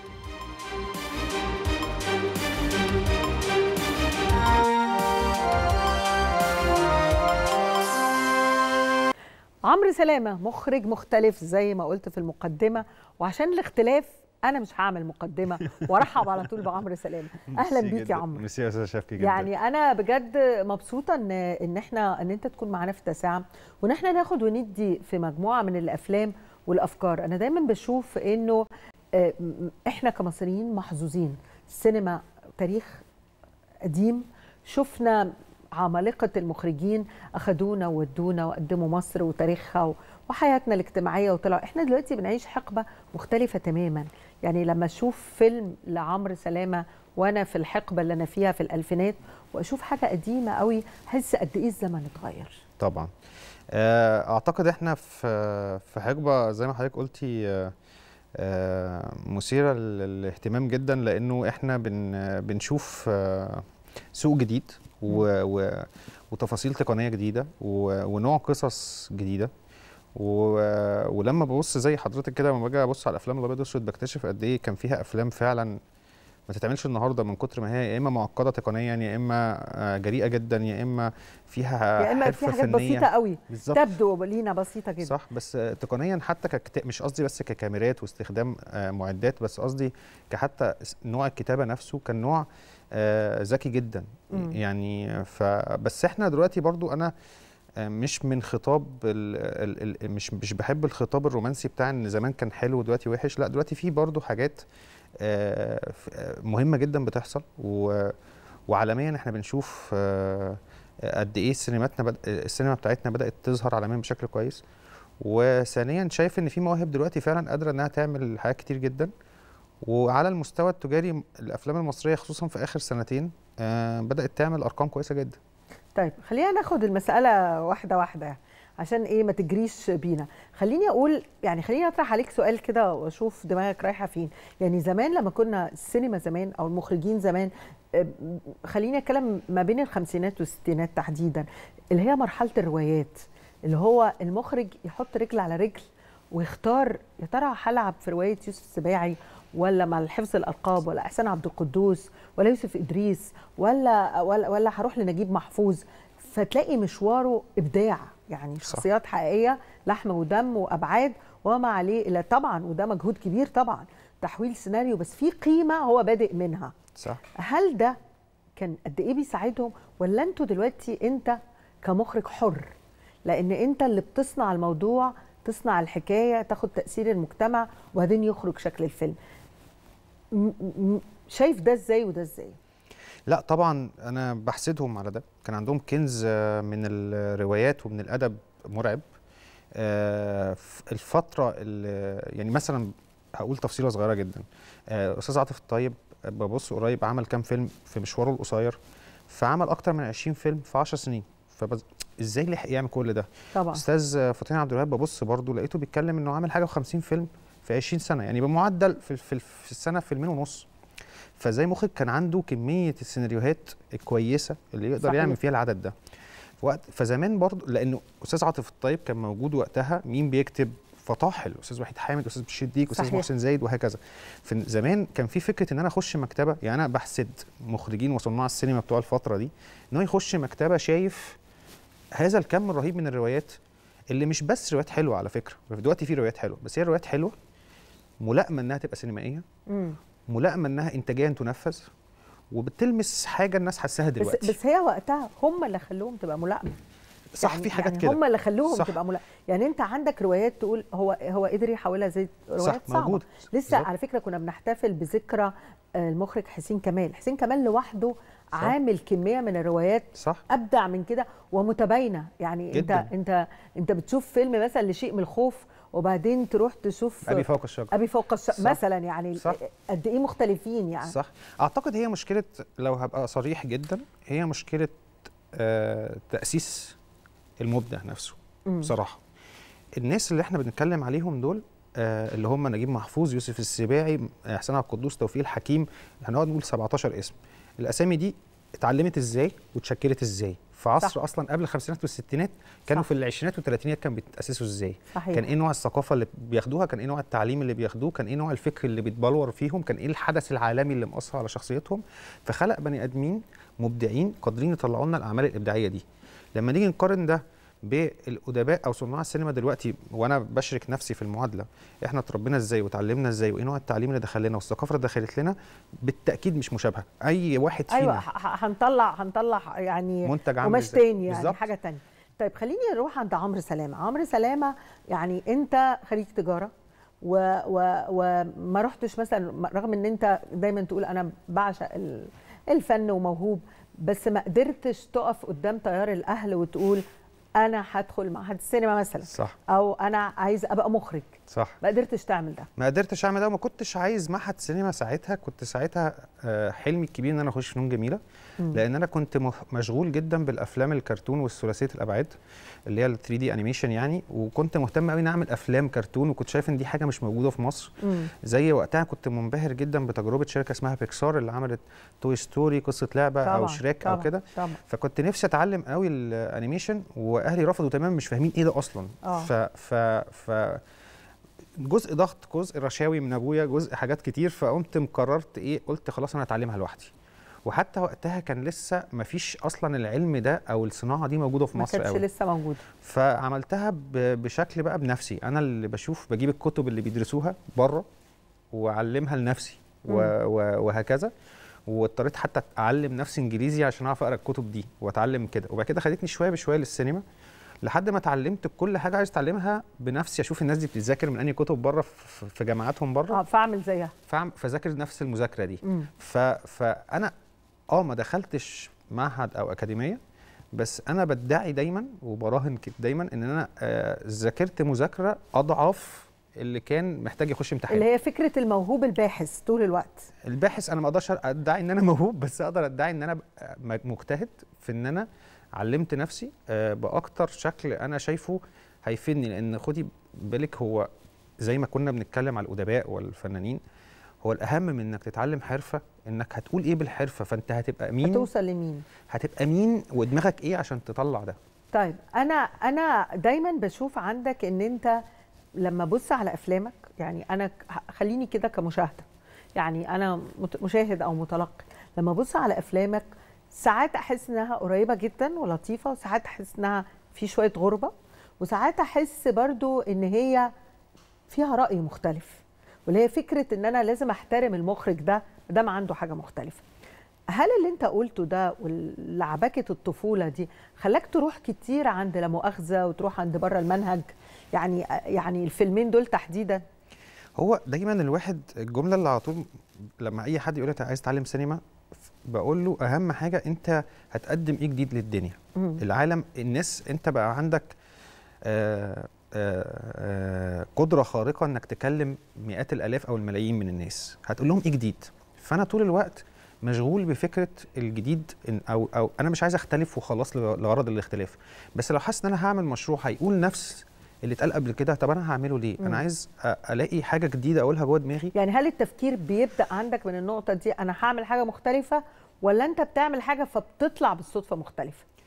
عمرو سلامه مخرج مختلف زي ما قلت في المقدمه وعشان الاختلاف انا مش هعمل مقدمه وارحب على طول بعمرو سلامه اهلا
ميرسي
بيك
جداً.
يا عمرو
ميرسي يا استاذ شفقي جدا
يعني انا بجد مبسوطه ان ان احنا ان انت تكون معانا في التاسعه وان احنا ناخد وندي في مجموعه من الافلام والافكار انا دايما بشوف انه آه، م- احنا كمصريين محظوظين السينما تاريخ قديم شفنا عمالقة المخرجين أخدونا وودونا وقدموا مصر وتاريخها و- وحياتنا الاجتماعية وطلعوا احنا دلوقتي بنعيش حقبة مختلفة تماما يعني لما أشوف فيلم لعمرو سلامة وأنا في الحقبة اللي أنا فيها في الألفينات وأشوف حاجة قديمة قوي أحس قد إيه الزمن اتغير
طبعا آه، اعتقد احنا في في حقبه زي ما حضرتك قلتي آه، آه، مثيره للاهتمام جدا لانه احنا بن بنشوف آه، سوق جديد و و وتفاصيل تقنيه جديده و- ونوع قصص جديده و- ولما ببص زي حضرتك كده لما باجي ابص على الافلام الابيض والاسود بكتشف قد ايه كان فيها افلام فعلا ما تتعملش النهارده من كتر ما هي يا اما معقده تقنيا يا اما آه، جريئه جدا يا اما فيها
يا إما
حرفة
في حاجات
فنية.
بسيطة قوي
بالظبط
تبدو لينا بسيطة جدا
صح بس آه، تقنيا حتى ككت... مش قصدي بس ككاميرات واستخدام آه، معدات بس قصدي كحتى س- نوع الكتابه نفسه كان نوع آه، ذكي جدا
مم.
يعني ف بس احنا دلوقتي برضو انا آه، مش من خطاب ال... ال... ال... مش مش بحب الخطاب الرومانسي بتاع ان زمان كان حلو ودلوقتي وحش لا دلوقتي في برضو حاجات آه، ف- آه، مهمه جدا بتحصل و... وعالميا احنا بنشوف آه، قد ايه سينماتنا بد... السينما بتاعتنا بدات تظهر عالميا بشكل كويس وثانيا شايف ان في مواهب دلوقتي فعلا قادره انها تعمل حاجات كتير جدا وعلى المستوى التجاري الافلام المصريه خصوصا في اخر سنتين آه، بدات تعمل ارقام كويسه جدا
طيب خلينا ناخد المسألة واحدة واحدة عشان ايه ما تجريش بينا خليني اقول يعني خليني اطرح عليك سؤال كده واشوف دماغك رايحه فين يعني زمان لما كنا السينما زمان او المخرجين زمان آه، خليني اتكلم ما بين الخمسينات والستينات تحديدا اللي هي مرحله الروايات اللي هو المخرج يحط رجل على رجل ويختار يا ترى هلعب في روايه يوسف السباعي ولا مع حفظ الالقاب ولا احسان عبد القدوس ولا يوسف ادريس ولا ولا, ولا هروح لنجيب محفوظ فتلاقي مشواره ابداع يعني شخصيات حقيقيه لحم ودم وابعاد وما عليه الا طبعا وده مجهود كبير طبعا تحويل سيناريو بس في قيمه هو بادئ منها
صح
هل ده كان قد ايه بيساعدهم ولا انتوا دلوقتي انت كمخرج حر لان انت اللي بتصنع الموضوع تصنع الحكايه تاخد تاثير المجتمع وبعدين يخرج شكل الفيلم م- م- شايف ده ازاي وده ازاي
لا طبعا انا بحسدهم على ده كان عندهم كنز آه، من الروايات ومن الادب مرعب آه، ف- الفتره اللي يعني مثلا هقول تفصيله صغيره جدا آه، استاذ عاطف الطيب آه، ببص قريب عمل كام فيلم في مشواره القصير فعمل اكتر من 20 فيلم في 10 سنين فبز... ازاي لحق يعمل كل ده
طبعا
استاذ فطين عبد الوهاب ببص برضه لقيته بيتكلم انه عامل حاجه و50 فيلم في 20 سنه يعني بمعدل في في, في السنه فيلمين ونص فزي مخرج كان عنده كميه السيناريوهات الكويسه اللي يقدر
صحيح.
صحيح. يعمل فيها العدد ده في وقت فزمان برضه لانه استاذ عاطف الطيب كان موجود وقتها مين بيكتب فطاحل استاذ وحيد حامد استاذ بشير ديك استاذ
صحيح.
محسن زايد وهكذا في زمان كان في فكره ان انا اخش مكتبه يعني انا بحسد مخرجين وصناع السينما بتوع الفتره دي ان هو يخش مكتبه شايف هذا الكم الرهيب من الروايات اللي مش بس روايات حلوه على فكره دلوقتي في روايات حلوه بس هي روايات حلوه ملائمه انها تبقى سينمائيه
مم.
ملائمه انها انتاجيا تنفذ وبتلمس حاجه الناس حاساها
بس
دلوقتي
بس هي وقتها هم اللي خلوهم تبقى ملائمه
صح
يعني
في حاجات
يعني
كده
هم اللي خلوهم
صح.
تبقى ملائمه يعني انت عندك روايات تقول هو هو قدر يحولها زي روايات صعبه
موجود.
لسه
بالظبط.
على فكره كنا بنحتفل بذكرى آه، المخرج حسين كمال حسين كمال لوحده
صح.
عامل كميه من الروايات
صح
ابدع من كده ومتباينه يعني
جداً.
انت انت انت بتشوف فيلم مثلا لشيء من الخوف وبعدين تروح تشوف
ابي فوق الشجره
ابي فوق الشجره
صح.
مثلا يعني
صح.
قد ايه مختلفين يعني
صح اعتقد هي مشكله لو هبقى صريح جدا هي مشكله آه تاسيس المبدع نفسه
مم.
بصراحه الناس اللي احنا بنتكلم عليهم دول آه اللي هم نجيب محفوظ يوسف السباعي آه، حسين عبد القدوس توفيق الحكيم هنقعد نقول 17 اسم الاسامي دي اتعلمت ازاي واتشكلت ازاي في عصر
صح.
اصلا قبل الخمسينات والستينات كانوا
صح.
في العشرينات والثلاثينات كان بيتاسسوا ازاي
صحيح.
كان ايه نوع الثقافه اللي بياخدوها كان ايه نوع التعليم اللي بياخدوه كان ايه نوع الفكر اللي بيتبلور فيهم كان ايه الحدث العالمي اللي مأثر على شخصيتهم فخلق بني ادمين مبدعين قادرين يطلعوا لنا الاعمال الابداعيه دي لما نيجي نقارن ده بالادباء او صناع السينما دلوقتي وانا بشرك نفسي في المعادله احنا اتربينا ازاي وتعلمنا ازاي وايه نوع التعليم اللي دخل لنا والثقافه اللي دخلت لنا بالتاكيد مش مشابهه اي واحد فينا
ايوه ح- ح- هنطلع هنطلع يعني
منتج عامل
قماش
إزاي.
تاني يعني
بالظبط.
حاجه تانية طيب خليني نروح عند عمرو سلامه عمرو سلامه يعني انت خريج تجاره و و وما رحتش مثلا رغم ان انت دايما تقول انا بعشق ال- الفن وموهوب بس ما قدرتش تقف قدام تيار الاهل وتقول انا هدخل معهد السينما مثلا
صح
او انا عايز ابقى مخرج
صح
ما قدرتش تعمل ده
ما قدرتش اعمل ده وما كنتش عايز معهد سينما ساعتها كنت ساعتها آه، حلمي الكبير ان انا اخش فنون جميله
مم.
لان انا كنت مه- مشغول جدا بالافلام الكرتون والثلاثيه الابعاد اللي هي ال 3 دي انيميشن يعني وكنت مهتم قوي ان اعمل افلام كرتون وكنت شايف ان دي حاجه مش موجوده في مصر
مم.
زي وقتها كنت منبهر جدا بتجربه شركه اسمها بيكسار اللي عملت توي ستوري قصه لعبه او
طبعاً،
شريك او
طبعاً،
كده
طبعاً.
فكنت نفسي اتعلم قوي الانيميشن واهلي رفضوا تماما مش فاهمين ايه ده اصلا
آه.
ف ف ف جزء ضغط جزء رشاوي من ابويا جزء حاجات كتير فقمت مقررت ايه قلت خلاص انا هتعلمها لوحدي وحتى وقتها كان لسه ما فيش اصلا العلم ده او الصناعه دي موجوده في
ما
مصر
كانتش
قوي
لسه موجوده
فعملتها ب- بشكل بقى بنفسي انا اللي بشوف بجيب الكتب اللي بيدرسوها بره واعلمها لنفسي و- و- وهكذا واضطريت حتى اعلم نفسي انجليزي عشان اعرف اقرا الكتب دي واتعلم كده وبعد كده خدتني شويه بشويه للسينما لحد ما اتعلمت كل حاجه عايز اتعلمها بنفسي اشوف الناس دي بتذاكر من انهي كتب بره في في جامعاتهم بره
اه فاعمل زيها
فعم فذاكر نفس المذاكره دي
مم.
ف فانا اه ما دخلتش معهد او اكاديميه بس انا بدعي دايما وبراهن كده دايما ان انا آه، ذاكرت مذاكره اضعف اللي كان محتاج يخش امتحان
اللي هي فكره الموهوب الباحث طول الوقت
الباحث انا ما اقدرش ادعي ان انا موهوب بس اقدر ادعي ان انا ب- م- مجتهد في ان انا علمت نفسي آه، باكتر شكل انا شايفه هيفيدني لان خدي بالك هو زي ما كنا بنتكلم على الادباء والفنانين هو الاهم من انك تتعلم حرفه انك هتقول ايه بالحرفه فانت هتبقى مين
هتوصل لمين
هتبقى مين ودماغك ايه عشان تطلع ده
طيب انا انا دايما بشوف عندك ان انت لما ابص على افلامك يعني انا ك- خليني كده كمشاهده يعني انا مت- مشاهد او متلقي لما ابص على افلامك ساعات احس انها قريبه جدا ولطيفه وساعات احس انها في شويه غربه وساعات احس برضو ان هي فيها راي مختلف واللي هي فكره ان انا لازم احترم المخرج ده ده ما عنده حاجه مختلفه هل اللي انت قلته ده واللعبكه الطفوله دي خلاك تروح كتير عند لا مؤاخذه وتروح عند بره المنهج يعني يعني الفيلمين دول تحديدا
هو دايما الواحد الجمله اللي على طول لما اي حد يقول لك عايز تتعلم سينما بقول له اهم حاجه انت هتقدم ايه جديد للدنيا
مم.
العالم الناس انت بقى عندك آه آه آه قدره خارقه انك تكلم مئات الالاف او الملايين من الناس هتقول لهم ايه جديد فانا طول الوقت مشغول بفكره الجديد إن او او انا مش عايز اختلف وخلاص لغ- لغرض الاختلاف بس لو حاسس ان انا هعمل مشروع هيقول نفس اللي اتقال قبل كده طب انا هعمله ليه
مم.
انا عايز أ- الاقي حاجه جديده اقولها جوه دماغي
يعني هل التفكير بيبدا عندك من النقطه دي انا هعمل حاجه مختلفه ولا انت بتعمل حاجه فبتطلع بالصدفه مختلفه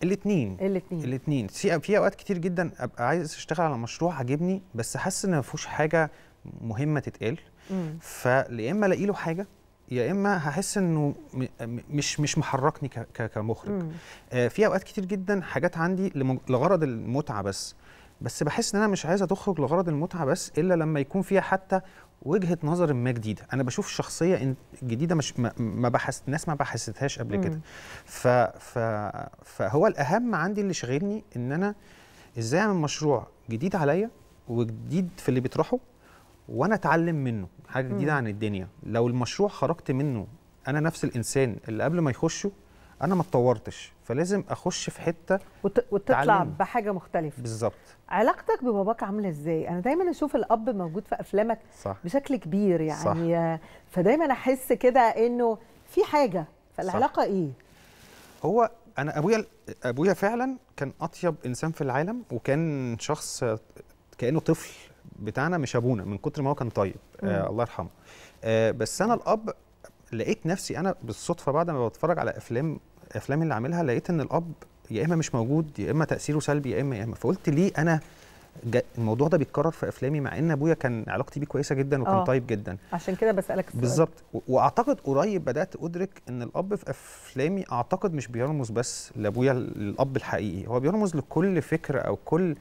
الاثنين
الاثنين
الاثنين في في اوقات كتير جدا ابقى عايز اشتغل على مشروع عاجبني بس حاسس ان ما فيهوش حاجه مهمه تتقال
مم.
فيا اما الاقي له حاجه يا اما هحس انه م- م- مش مش محركني ك- ك- كمخرج
مم.
آه، في اوقات كتير جدا حاجات عندي لمج- لغرض المتعه بس بس بحس ان انا مش عايزه تخرج لغرض المتعه بس الا لما يكون فيها حتى وجهه نظر ما جديده انا بشوف شخصيه إن- جديده مش ما, ما بحس الناس ما بحستهاش قبل كده
مم.
ف ف فهو الاهم عندي اللي شاغلني ان انا ازاي اعمل مشروع جديد عليا وجديد في اللي بيطرحه وانا اتعلم منه حاجه جديده
مم.
عن الدنيا لو المشروع خرجت منه انا نفس الانسان اللي قبل ما يخشه انا ما اتطورتش فلازم اخش في حته
وت... وتطلع
تعلم.
بحاجه مختلفه
بالظبط
علاقتك بباباك عامله ازاي انا دايما اشوف الاب موجود في افلامك
صح
بشكل كبير يعني آه، فدايما احس كده انه في حاجه فالعلاقه ايه
هو انا ابويا ابويا فعلا كان اطيب انسان في العالم وكان شخص كانه طفل بتاعنا مش ابونا من كتر ما هو كان طيب آه
مم.
الله يرحمه آه بس انا الاب لقيت نفسي انا بالصدفه بعد ما بتفرج على افلام افلام اللي عاملها لقيت ان الاب يا اما مش موجود يا اما تاثيره سلبي يا اما يا اما فقلت ليه انا جا- الموضوع ده بيتكرر في افلامي مع ان ابويا كان علاقتي بيه كويسه جدا وكان
آه.
طيب جدا
عشان كده بسالك السؤال
بالظبط و- واعتقد قريب بدات ادرك ان الاب في افلامي اعتقد مش بيرمز بس لابويا ال- الاب الحقيقي هو بيرمز لكل فكره او كل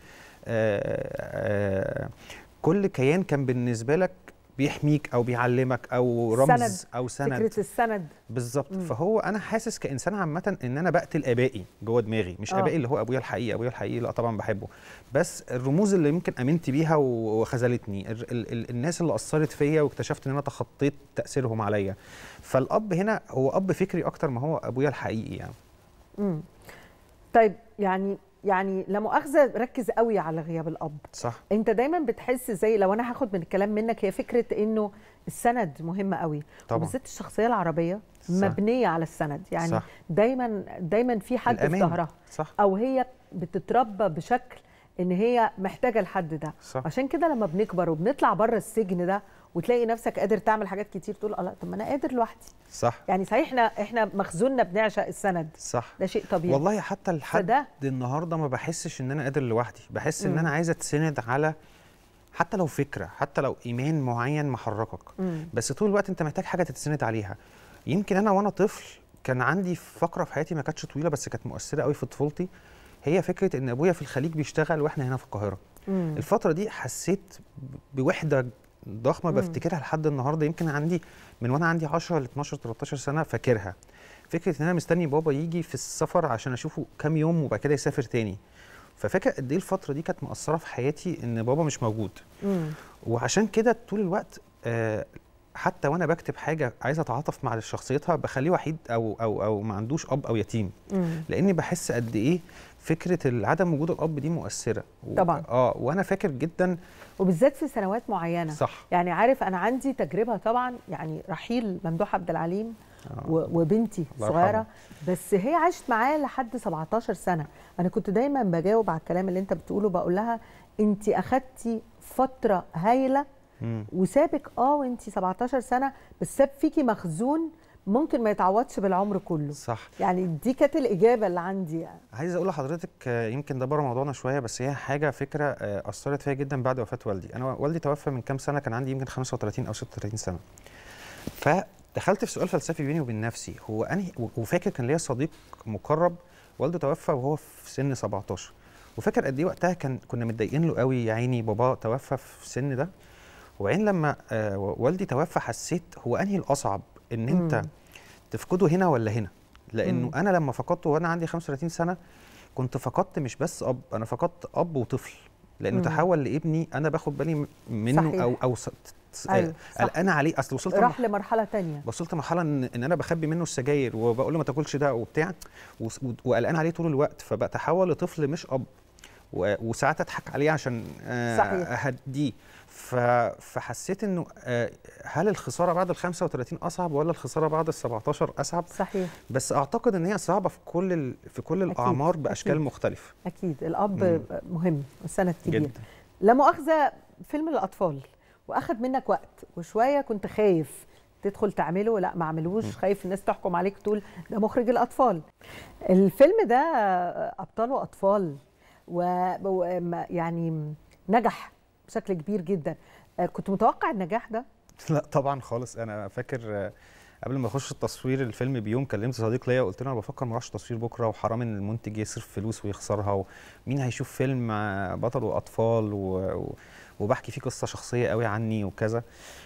آه آه كل كيان كان بالنسبه لك بيحميك او بيعلمك او رمز
سند.
او سند
فكره السند
بالظبط
مم.
فهو انا حاسس كانسان عامه ان انا بقتل ابائي جوه دماغي مش
آه.
ابائي اللي هو ابويا الحقيقي ابويا الحقيقي لا طبعا بحبه بس الرموز اللي يمكن امنت بيها و- وخذلتني ال ال ال الناس اللي اثرت فيا واكتشفت ان انا تخطيت تاثيرهم عليا فالاب هنا هو اب فكري اكتر ما هو ابويا الحقيقي يعني
امم طيب يعني يعني لا مؤاخذه ركز قوي على غياب الاب
صح
انت دايما بتحس زي لو انا هاخد من الكلام منك هي فكره انه السند مهمه قوي
طبعاً.
وبالذات الشخصيه العربيه
صح.
مبنيه على السند يعني
صح.
دايما دايما في حد في
الأمان.
ظهرها
صح
او هي بتتربى بشكل ان هي محتاجه الحد ده
صح.
عشان كده لما بنكبر وبنطلع بره السجن ده وتلاقي نفسك قادر تعمل حاجات كتير تقول الله طب ما انا قادر لوحدي
صح
يعني صحيح احنا احنا مخزوننا بنعشق السند
صح
ده شيء طبيعي
والله حتى لحد
فده-
النهارده ما بحسش ان انا قادر لوحدي بحس ان
مم.
انا عايز اتسند على حتى لو فكره حتى لو ايمان معين محركك
مم.
بس طول الوقت انت محتاج حاجه تتسند عليها يمكن انا وانا طفل كان عندي فقره في حياتي ما كانتش طويله بس كانت مؤثره قوي في طفولتي هي فكره ان ابويا في الخليج بيشتغل واحنا هنا في القاهره
مم.
الفتره دي حسيت بوحده ضخمه
مم.
بفتكرها لحد النهارده يمكن عندي من وانا عندي 10 ل 12 13 سنه فاكرها فكره ان انا مستني بابا يجي في السفر عشان اشوفه كام يوم وبعد كده يسافر تاني ففاكر قد ايه الفتره دي كانت مؤثره في حياتي ان بابا مش موجود
مم.
وعشان كده طول الوقت آه حتى وانا بكتب حاجه عايز اتعاطف مع شخصيتها بخليه وحيد او او او ما عندوش اب او يتيم
مم.
لاني بحس قد ايه فكره عدم وجود الاب دي مؤثره و-
طبعاً.
اه وانا فاكر جدا
وبالذات في سنوات معينه
صح
يعني عارف انا عندي تجربه طبعا يعني رحيل ممدوح عبد العليم و- وبنتي
الله
صغيره
يرحمه.
بس هي عاشت معاه لحد 17 سنه انا كنت دايما بجاوب على الكلام اللي انت بتقوله بقول لها انت اخدتي فتره هايله
مم.
وسابك اه وانت 17 سنه بس ساب فيكي مخزون ممكن ما يتعوضش بالعمر كله
صح
يعني دي كانت الاجابه اللي عندي يعني.
عايز اقول لحضرتك آه، يمكن ده بره موضوعنا شويه بس هي حاجه فكره آه، اثرت فيا جدا بعد وفاه والدي انا والدي توفى من كام سنه كان عندي يمكن 35 او 36 سنه فدخلت في سؤال فلسفي بيني وبين نفسي هو انهي و- وفاكر كان ليا صديق مقرب والده توفى وهو في سن 17 وفاكر قد ايه وقتها كان كنا متضايقين له قوي يا عيني بابا توفى في السن ده وبعدين لما آه، والدي توفى حسيت هو انهي الاصعب ان انت
مم.
تفقده هنا ولا هنا لانه
مم.
انا لما فقدته وانا عندي 35 سنه كنت فقدت مش بس اب انا فقدت اب وطفل لانه
مم.
تحول لابني انا باخد بالي م- منه
صحيح.
او او س- س-
أيوة، صح.
قلقان عليه اصل وصلت
راح لمرحله تانية
وصلت مرحله ان ان انا بخبي منه السجاير وبقول له ما تاكلش ده وبتاع وس- و- وقلقان عليه طول الوقت فبتحول لطفل مش اب و- وساعات اضحك عليه عشان آه،
صحيح.
اهديه ف- فحسيت انه آه، هل الخساره بعد ال 35 اصعب ولا الخساره بعد ال 17 اصعب
صحيح
بس اعتقد ان هي صعبه في كل ال... في كل الاعمار باشكال
أكيد.
مختلفه
اكيد الاب
مم.
مهم وسند كبير
جدا
لا مؤاخذه فيلم الاطفال واخد منك وقت وشويه كنت خايف تدخل تعمله لا ما اعملوش خايف الناس تحكم عليك تقول ده مخرج الاطفال الفيلم ده ابطاله اطفال ويعني نجح بشكل كبير جدا آه، كنت متوقع النجاح ده
لا طبعا خالص انا فاكر آه، قبل ما اخش التصوير الفيلم بيوم كلمت صديق ليا وقلت له انا بفكر ما اروحش تصوير بكره وحرام ان المنتج يصرف فلوس ويخسرها ومين هيشوف فيلم آه، بطله اطفال و... و... وبحكي فيه قصه شخصيه قوي عني وكذا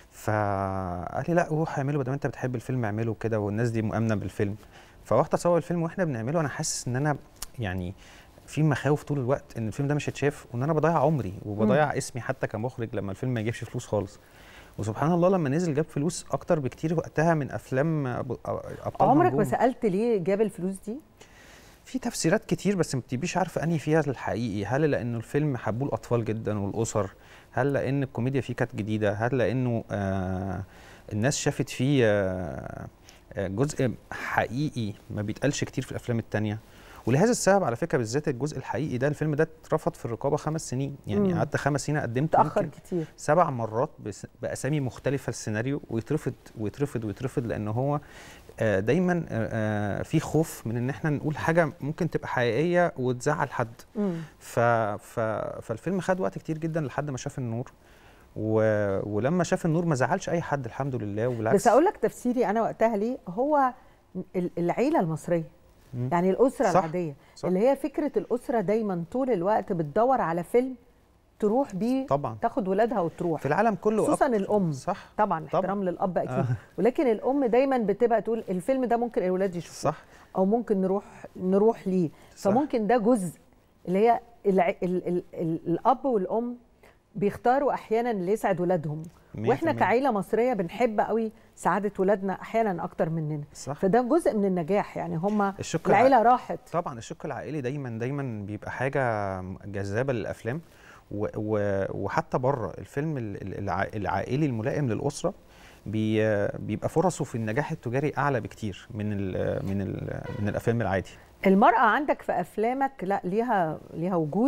فقال لي لا روح اعمله بدل ما انت بتحب الفيلم اعمله وكده والناس دي مؤمنه بالفيلم فروحت اصور الفيلم واحنا بنعمله انا حاسس ان انا يعني في مخاوف طول الوقت ان الفيلم ده مش هيتشاف وان انا بضيع عمري وبضيع
مم.
اسمي حتى كمخرج لما الفيلم ما يجيبش فلوس خالص وسبحان الله لما نزل جاب فلوس اكتر بكتير وقتها من افلام أبو- ابطال
عمرك ما
نجوم.
سالت ليه جاب الفلوس دي
في تفسيرات كتير بس ما بتبقيش عارفه انهي فيها الحقيقي هل لانه الفيلم حبوه الاطفال جدا والاسر هل لان الكوميديا فيه كانت جديده هل لانه آه الناس شافت فيه آه آه، جزء حقيقي ما بيتقالش كتير في الافلام التانية ولهذا السبب على فكره بالذات الجزء الحقيقي ده الفيلم ده اترفض في الرقابه خمس سنين يعني
مم.
قعدت خمس سنين قدمت
تاخر
يمكن
كتير
سبع مرات بس باسامي مختلفه السيناريو ويترفض ويترفض ويترفض لان هو آه، دايما آه، آه، في خوف من ان احنا نقول حاجه ممكن تبقى حقيقيه وتزعل حد
مم.
ف... ف... فالفيلم خد وقت كتير جدا لحد ما شاف النور و... ولما شاف النور ما زعلش اي حد الحمد لله وبالعكس
بس اقول لك تفسيري انا وقتها ليه هو ال- العيله المصريه
مم.
يعني الاسره
صح،
العاديه
صح.
اللي هي فكره الاسره دايما طول الوقت بتدور على فيلم تروح بيه
طبعا
تاخد ولادها وتروح
في العالم كله
خصوصا
أكتر.
الام
صح
طبعا احترام للاب اكيد
آه.
ولكن الام دايما بتبقى تقول الفيلم ده ممكن الولاد يشوفوه
صح
او ممكن نروح نروح ليه
صح.
فممكن ده جزء اللي هي الع... ال... ال... ال... الاب والام بيختاروا احيانا اللي يسعد ولادهم
مية
واحنا
في المية.
كعيله مصريه بنحب قوي سعاده ولادنا احيانا اكتر مننا
صح.
فده جزء من النجاح يعني هم
الشق
العيله
الع-
راحت
طبعا الشق العائلي دايما دايما بيبقى حاجه جذابه للافلام و و وحتى بره الفيلم ال- ال- الع- العائلي الملائم للاسره بي بيبقى فرصه في النجاح التجاري اعلى بكتير من ال من ال من الافلام العادي
المراه عندك في افلامك لا ليها ليها وجود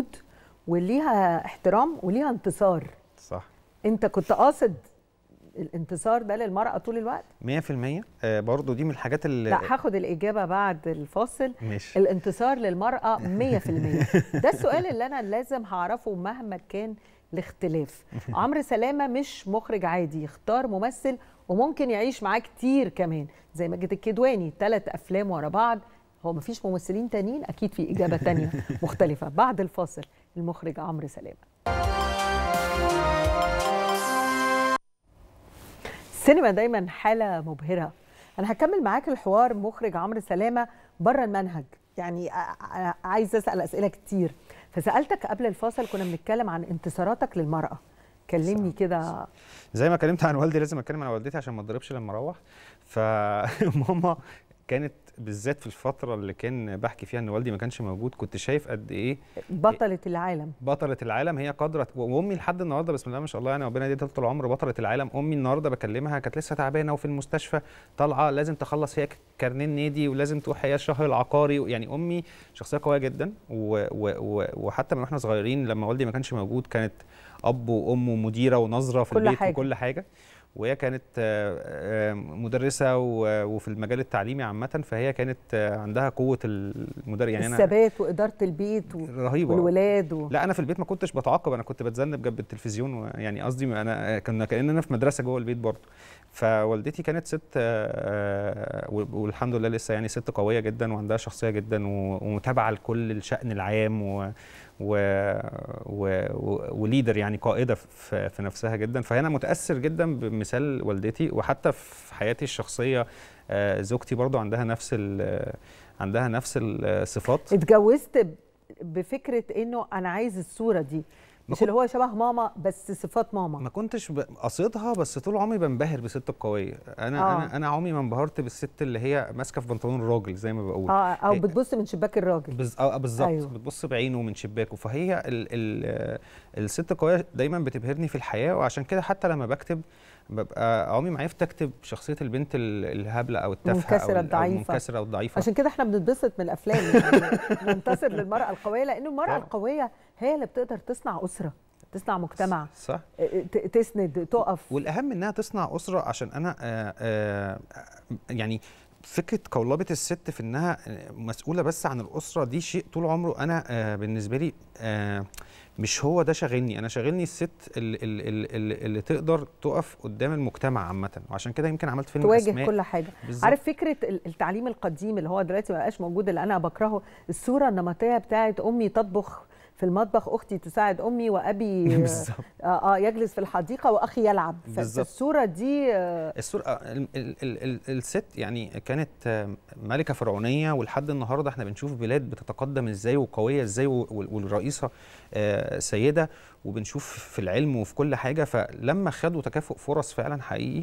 وليها احترام وليها انتصار
صح
انت كنت قاصد الانتصار ده للمراه طول الوقت
100% آه برضو دي من الحاجات اللي
لا هاخد الإجابة بعد الفاصل
ماشي.
الانتصار للمرأة 100% ده السؤال اللي أنا لازم هعرفه مهما كان الاختلاف عمرو سلامة مش مخرج عادي يختار ممثل وممكن يعيش معاه كتير كمان زي ماجد الكدواني ثلاث أفلام ورا بعض هو مفيش ممثلين تانيين أكيد في إجابة تانية مختلفة بعد الفاصل المخرج عمرو سلامة السينما دايما حالة مبهرة أنا هكمل معاك الحوار مخرج عمرو سلامة بره المنهج يعني أنا عايز أسأل أسئلة كتير فسألتك قبل الفاصل كنا بنتكلم عن انتصاراتك للمرأة كلمني كده
زي ما كلمت عن والدي لازم اتكلم عن والدتي عشان ما اتضربش لما اروح فماما كانت بالذات في الفتره اللي كان بحكي فيها ان والدي ما كانش موجود كنت شايف قد ايه
بطلة العالم
بطلة العالم هي قادرة وامي لحد النهارده بسم الله ما شاء الله يعني ربنا يديها طول العمر بطلة العالم امي النهارده بكلمها كانت لسه تعبانه وفي المستشفى طالعه لازم تخلص هي كارنيه النادي ولازم تروح هي الشهر العقاري يعني امي شخصيه قويه جدا و و و وحتى من واحنا صغيرين لما والدي ما كانش موجود كانت اب وام ومديره ونظره في
كل
البيت
حاجة.
وكل حاجه وهي كانت آه، آه، مدرسه و- وفي المجال التعليمي عامه فهي كانت آه، عندها قوه المدرس يعني انا
الثبات وإدارة البيت و...
رهيبه
والولاد و...
لا انا في البيت ما كنتش بتعاقب انا كنت بتذنب جنب التلفزيون و- يعني قصدي ما انا كنا كاننا في مدرسه جوه البيت برضه فوالدتي كانت ست آه، آه، والحمد لله لسه يعني ست قويه جدا وعندها شخصيه جدا و- ومتابعه لكل الشان العام و و و و وليدر يعني قائده في, في نفسها جدا فانا متاثر جدا بمثال والدتي وحتى في حياتي الشخصيه آه، زوجتي برضو عندها نفس ال- عندها نفس الصفات
اتجوزت ب- بفكرة إنه أنا عايز الصورة دي مش اللي هو شبه ماما بس صفات ماما
ما كنتش ب- قصدها بس طول عمري بنبهر بالست القويه انا
آه.
آه. انا انا عمري ما انبهرت بالست اللي هي ماسكه في بنطلون الراجل زي ما بقول
اه او
هي-
بتبص من شباك الراجل
بز... آه بالظبط
أيوه.
أيوه. بتبص بعينه من شباكه فهي ال... ال... الست القويه دايما بتبهرني في الحياه وعشان كده حتى لما بكتب ببقى عمري ما عرفت اكتب شخصيه البنت ال- الهبله او التافهه
منكسرة
او ال- أو
الضعيفة.
المنكسره والضعيفه
عشان كده احنا بنتبسط من الافلام يعني ننتصر للمراه القويه لانه المراه
آه.
القويه هي اللي بتقدر تصنع اسره تصنع مجتمع
صح
ت- تسند تقف
والاهم انها تصنع اسره عشان انا آه آه يعني فكره قولبه الست في انها مسؤوله بس عن الاسره دي شيء طول عمره انا آه بالنسبه لي آه مش هو ده شاغلني انا شاغلني الست اللي, اللي, اللي, اللي تقدر تقف قدام المجتمع عامه وعشان كده يمكن عملت فيلم
تواجه
أسماء.
كل حاجه
بالظبط.
عارف فكره ال- التعليم القديم اللي هو دلوقتي ما بقاش موجود اللي انا بكرهه الصوره النمطيه بتاعت امي تطبخ في المطبخ اختي تساعد امي وابي
بالظبط.
آه, اه يجلس في الحديقه واخي يلعب ف-
بالظبط.
فالصوره دي آه
الصورة ال ال ال ال الست يعني كانت آه، ملكة فرعونية ولحد النهاردة احنا بنشوف بلاد بتتقدم ازاي وقوية ازاي و- وال- والرئيسة آه، سيدة وبنشوف في العلم وفي كل حاجة فلما خدوا تكافؤ فرص فعلا حقيقي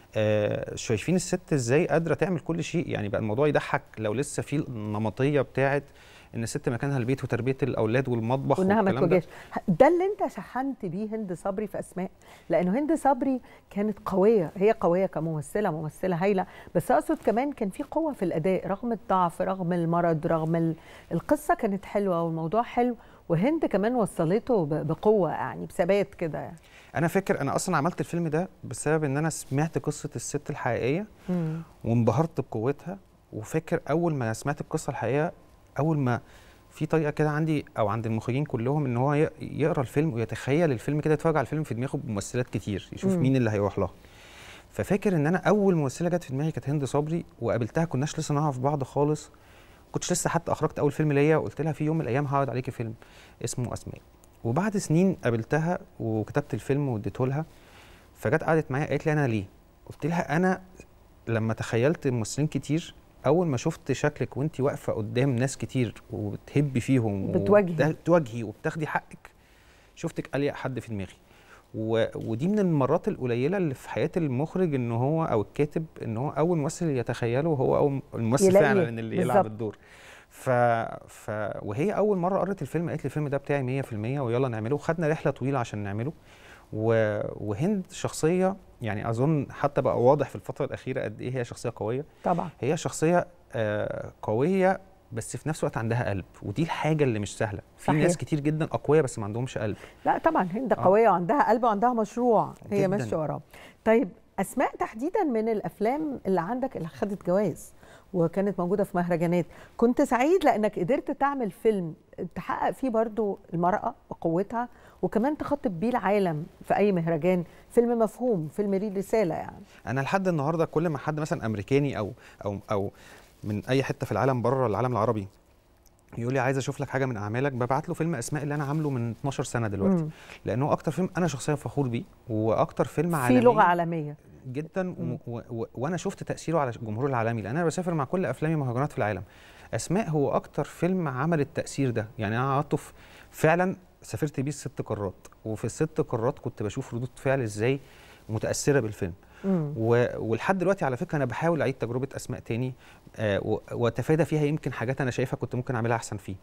آه، شايفين الست ازاي قادرة تعمل كل شيء يعني بقى الموضوع يضحك لو لسه في النمطية بتاعت ان الست مكانها البيت وتربية الاولاد والمطبخ
وانها ما
والكلام ده.
تواجهش ده اللي انت شحنت بيه هند صبري في اسماء لانه هند صبري كانت قويه هي قويه كممثله ممثله هايله بس اقصد كمان كان في قوه في الاداء رغم الضعف رغم المرض رغم ال- القصه كانت حلوه والموضوع حلو وهند كمان وصلته ب- بقوه يعني بثبات كده يعني
انا فاكر انا اصلا عملت الفيلم ده بسبب ان انا سمعت قصه الست الحقيقيه
مم.
وانبهرت بقوتها وفاكر اول ما سمعت القصه الحقيقيه اول ما في طريقه كده عندي او عند المخرجين كلهم ان هو ي- يقرا الفيلم ويتخيل الفيلم كده يتفرج على الفيلم في دماغه بممثلات كتير يشوف
مم.
مين اللي هيروح لها ففاكر ان انا اول ممثله جت في دماغي كانت هند صبري وقابلتها كناش لسه نعرف بعض خالص كنتش لسه حتى اخرجت اول فيلم ليا وقلت لها في يوم من الايام هعرض عليكي فيلم اسمه اسماء وبعد سنين قابلتها وكتبت الفيلم واديته لها فجت قعدت معايا قالت لي انا ليه قلت لها انا لما تخيلت ممثلين كتير اول ما شفت شكلك وانت واقفه قدام ناس كتير وبتهبي فيهم
بتواجهي.
بتواجهي وبتاخدي حقك شفتك اليق حد في دماغي و... ودي من المرات القليله اللي في حياه المخرج ان هو او الكاتب ان هو اول ممثل يتخيله هو اول الممثل
يلاقيه.
فعلا ان اللي يلعب
بالظبط.
الدور ف... ف وهي اول مره قرت الفيلم قالت لي الفيلم ده بتاعي 100% ويلا نعمله خدنا رحله طويله عشان نعمله و... وهند شخصيه يعني اظن حتى بقى واضح في الفتره الاخيره قد ايه هي شخصيه قويه
طبعا
هي شخصيه آه قويه بس في نفس الوقت عندها قلب ودي الحاجه اللي مش سهله في
صحيح.
ناس كتير جدا اقوياء بس ما عندهمش قلب
لا طبعا هند
آه.
قويه وعندها قلب وعندها مشروع هي
جداً.
ماشيه وراه طيب اسماء تحديدا من الافلام اللي عندك اللي خدت جوائز وكانت موجوده في مهرجانات كنت سعيد لانك قدرت تعمل فيلم تحقق فيه برضو المراه وقوتها وكمان تخاطب بيه العالم في اي مهرجان فيلم مفهوم فيلم ليه رساله يعني
انا لحد النهارده كل ما حد مثلا امريكاني او او او من اي حته في العالم بره العالم العربي يقول لي عايز اشوف لك حاجه من اعمالك ببعت له فيلم اسماء اللي انا عامله من 12 سنه دلوقتي
مم.
لانه اكتر فيلم انا شخصيا فخور بيه واكتر فيلم
في
عالمي
لغه عالميه
جدا و و و وانا شفت تاثيره على الجمهور العالمي لان انا بسافر مع كل افلامي مهرجانات في العالم اسماء هو اكتر فيلم عمل التاثير ده يعني انا قعدت في- فعلا سافرت بيه الست قارات وفي الست قارات كنت بشوف ردود فعل ازاي متاثره بالفيلم
مم.
و... ولحد دلوقتي على فكره انا بحاول اعيد تجربه اسماء تاني آه و... واتفادى فيها يمكن حاجات انا شايفها كنت ممكن اعملها احسن فيه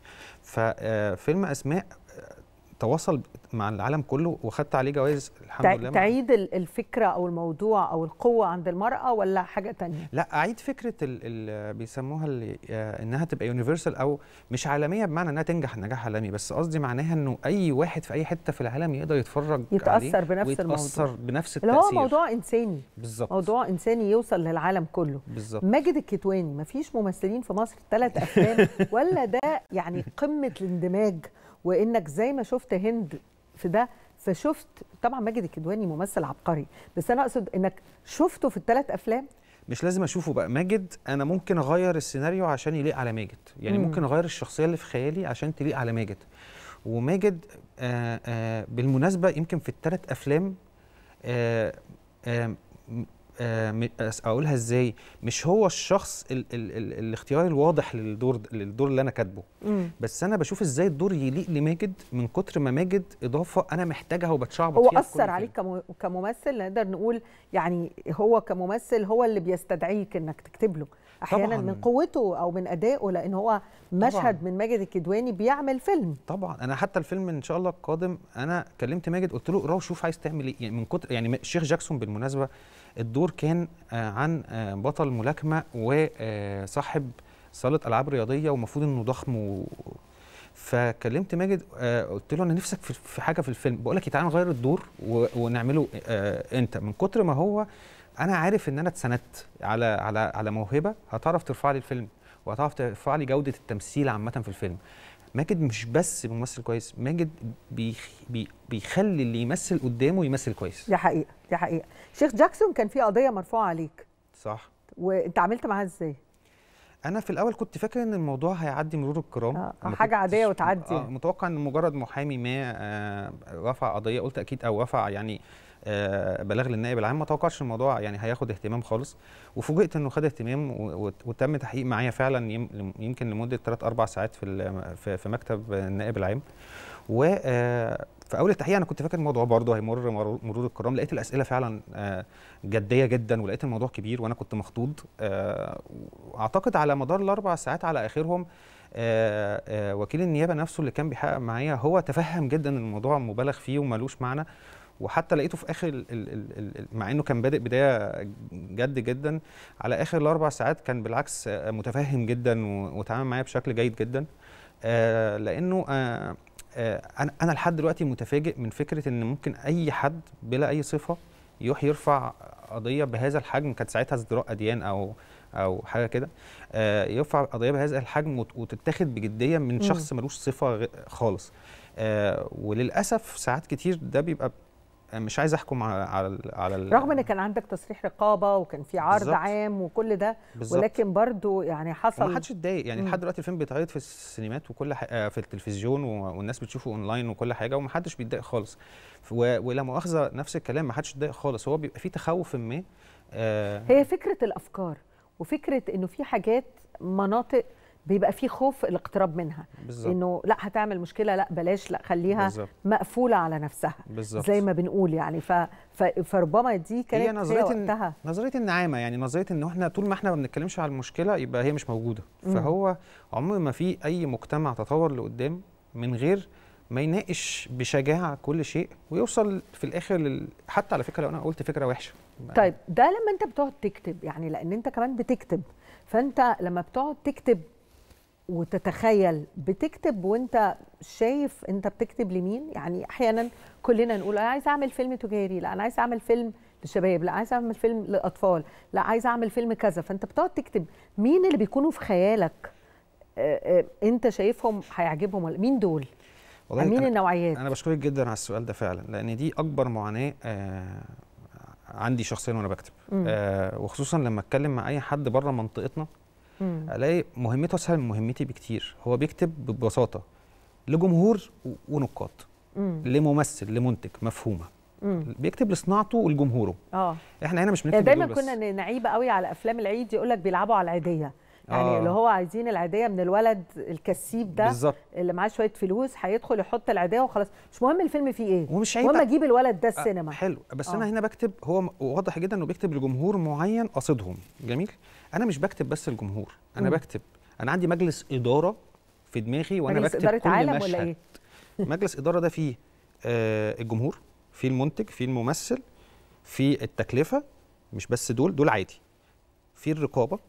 ففيلم اسماء آه، تواصل مع العالم كله وخدت عليه جوائز الحمد
تع-
لله مع-
تعيد ال- الفكره او الموضوع او القوه عند المراه ولا حاجه تانية
لا اعيد فكره ال ال بيسموها اللي آه انها تبقى يونيفرسال او مش عالميه بمعنى انها تنجح نجاح عالمي بس قصدي معناها انه اي واحد في اي حته في العالم يقدر يتفرج عليه
يتاثر بنفس
ويتاثر
الموضوع
بنفس
اللي
التاثير
هو موضوع انساني
بالظبط
موضوع انساني يوصل للعالم كله
بالظبط
ماجد الكتواني مفيش ممثلين في مصر ثلاث افلام ولا ده يعني قمه الاندماج وانك زي ما شفت هند في ده فشفت طبعا ماجد الكدواني ممثل عبقري بس انا اقصد انك شفته في الثلاث افلام
مش لازم اشوفه بقى ماجد انا ممكن اغير السيناريو عشان يليق على ماجد يعني
مم.
ممكن اغير الشخصيه اللي في خيالي عشان تليق على ماجد وماجد آه آه بالمناسبه يمكن في الثلاث افلام آه آه م- آه م- أس- اقولها ازاي مش هو الشخص ال ال ال الاختيار الواضح للدور للدور اللي انا كاتبه
مم.
بس انا بشوف ازاي الدور يليق لماجد من كتر ما ماجد اضافه انا محتاجها وبتشعبط
هو
فيها في كل
اثر
فيلم.
عليك كم- كممثل نقدر نقول يعني هو كممثل هو اللي بيستدعيك انك تكتب له احيانا
طبعاً.
من قوته او من ادائه لان هو مشهد من ماجد الكدواني بيعمل فيلم
طبعا انا حتى الفيلم ان شاء الله القادم انا كلمت ماجد قلت له اقراه وشوف عايز تعمل ايه يعني من كتر يعني الشيخ جاكسون بالمناسبه الدور كان آه، عن آه، بطل ملاكمه وصاحب صاله العاب رياضيه ومفروض انه ضخم و... فكلمت ماجد آه قلت له انا نفسك في, في حاجه في الفيلم بقول لك تعالى نغير الدور و- ونعمله آه انت من كتر ما هو انا عارف ان انا اتسندت على على على موهبه هتعرف ترفع لي الفيلم وهتعرف ترفع لي جوده التمثيل عامه في الفيلم ماجد مش بس ممثل كويس ماجد بيخ بي بيخلي اللي يمثل قدامه يمثل كويس
دي حقيقه دي حقيقه شيخ جاكسون كان في قضيه مرفوعه عليك
صح
وانت عملت معاها ازاي
انا في الاول كنت فاكر ان الموضوع هيعدي مرور الكرام
آه،
ما
حاجة
كنتش-
عادية وتعدي
آه
يعني.
متوقع ان مجرد محامي ما آه رفع قضيه قلت اكيد او رفع يعني آه بلاغ للنائب العام ما توقعش الموضوع يعني هياخد اهتمام خالص وفوجئت انه خد اهتمام و- و- وتم تحقيق معايا فعلا يم- يمكن لمده 3 4 ساعات في ال- في في مكتب النائب العام و آه، في اول التحقيق انا كنت فاكر الموضوع برضه هيمر مرور مرور الكرام لقيت الاسئله فعلا آه، جديه جدا ولقيت الموضوع كبير وانا كنت مخضوض آه، واعتقد على مدار الاربع ساعات على اخرهم آه، آه، وكيل النيابه نفسه اللي كان بيحقق معايا هو تفهم جدا ان الموضوع مبالغ فيه وملوش معنى وحتى لقيته في اخر ال ال ال ال مع انه كان بادئ بدايه جد جدا على اخر الاربع ساعات كان بالعكس آه، متفهم جدا و- وتعامل معايا بشكل جيد جدا آه، لانه آه، آه، انا انا لحد دلوقتي متفاجئ من فكره ان ممكن اي حد بلا اي صفه يروح يرفع قضيه بهذا الحجم كانت ساعتها ازدراء اديان او او حاجه كده آه، يرفع قضيه بهذا الحجم وت- وتتاخد بجديه من
مم.
شخص ملوش صفه غ- خالص آه، وللاسف ساعات كتير ده بيبقى مش عايز احكم على على ال- على ال-
رغم ان كان عندك تصريح رقابه وكان في عرض
بالظبط.
عام وكل ده
بالظبط.
ولكن برضو يعني حصل
وما حدش اتضايق يعني
مم.
لحد دلوقتي الفيلم بيتعرض في السينمات وكل حاجه في التلفزيون و- والناس بتشوفه اونلاين وكل حاجه وما حدش بيتضايق خالص و- ولا مؤاخذه نفس الكلام ما حدش اتضايق خالص هو بيبقى فيه تخوف ما آه
هي فكره الافكار وفكره انه في حاجات مناطق بيبقى في خوف الاقتراب منها
بالظبط.
انه لا هتعمل مشكله لا بلاش لا خليها
بالظبط.
مقفوله على نفسها
بالظبط.
زي ما بنقول يعني ف... ف... فربما دي كانت
هي
هي
نظريه
وقتها
إن نظريه النعامه يعني نظريه ان احنا طول ما احنا ما بنتكلمش على المشكله يبقى هي مش موجوده
مم.
فهو عمر ما في اي مجتمع تطور لقدام من غير ما يناقش بشجاعه كل شيء ويوصل في الاخر لل... حتى على فكره لو انا قلت فكره وحشه
طيب ده لما انت بتقعد تكتب يعني لان انت كمان بتكتب فانت لما بتقعد تكتب وتتخيل بتكتب وانت شايف انت بتكتب لمين يعني احيانا كلنا نقول انا عايز اعمل فيلم تجاري لا انا عايز اعمل فيلم للشباب لا عايز اعمل فيلم للاطفال لا عايز اعمل فيلم كذا فانت بتقعد تكتب مين اللي بيكونوا في خيالك آه، آه، انت شايفهم هيعجبهم ولا مين دول مين
أنا-
النوعيات
انا بشكرك جدا على السؤال ده فعلا لان دي اكبر معاناه آه عندي شخصيا وانا بكتب
مم.
آه وخصوصا لما اتكلم مع اي حد بره منطقتنا
مم.
الاقي مهمته اسهل من مهمتي بكتير هو بيكتب ببساطه لجمهور و- ونقاد
مم.
لممثل لمنتج مفهومه
مم.
بيكتب لصناعته ولجمهوره
اه
احنا هنا مش
يعني
بنكتب
دايما
لدول بس.
كنا نعيب قوي على افلام العيد يقول لك بيلعبوا على العيديه يعني
آه.
اللي هو عايزين العيديه من الولد الكسيب ده
بالظبط.
اللي معاه شويه فلوس هيدخل يحط العيديه وخلاص مش مهم الفيلم فيه ايه
ومش عيب
المهم
بقى-
اجيب الولد ده
آه،
السينما
حلو بس
آه.
انا هنا بكتب هو م- واضح جدا انه بيكتب لجمهور معين قصدهم جميل انا مش بكتب بس الجمهور انا
مم.
بكتب انا عندي مجلس اداره في دماغي وانا
مجلس
بكتب
إدارة
كل
عالم
مشهد
ولا إيه؟
مجلس اداره ده فيه آه الجمهور فيه المنتج فيه الممثل فيه التكلفه مش بس دول دول عادي في الرقابه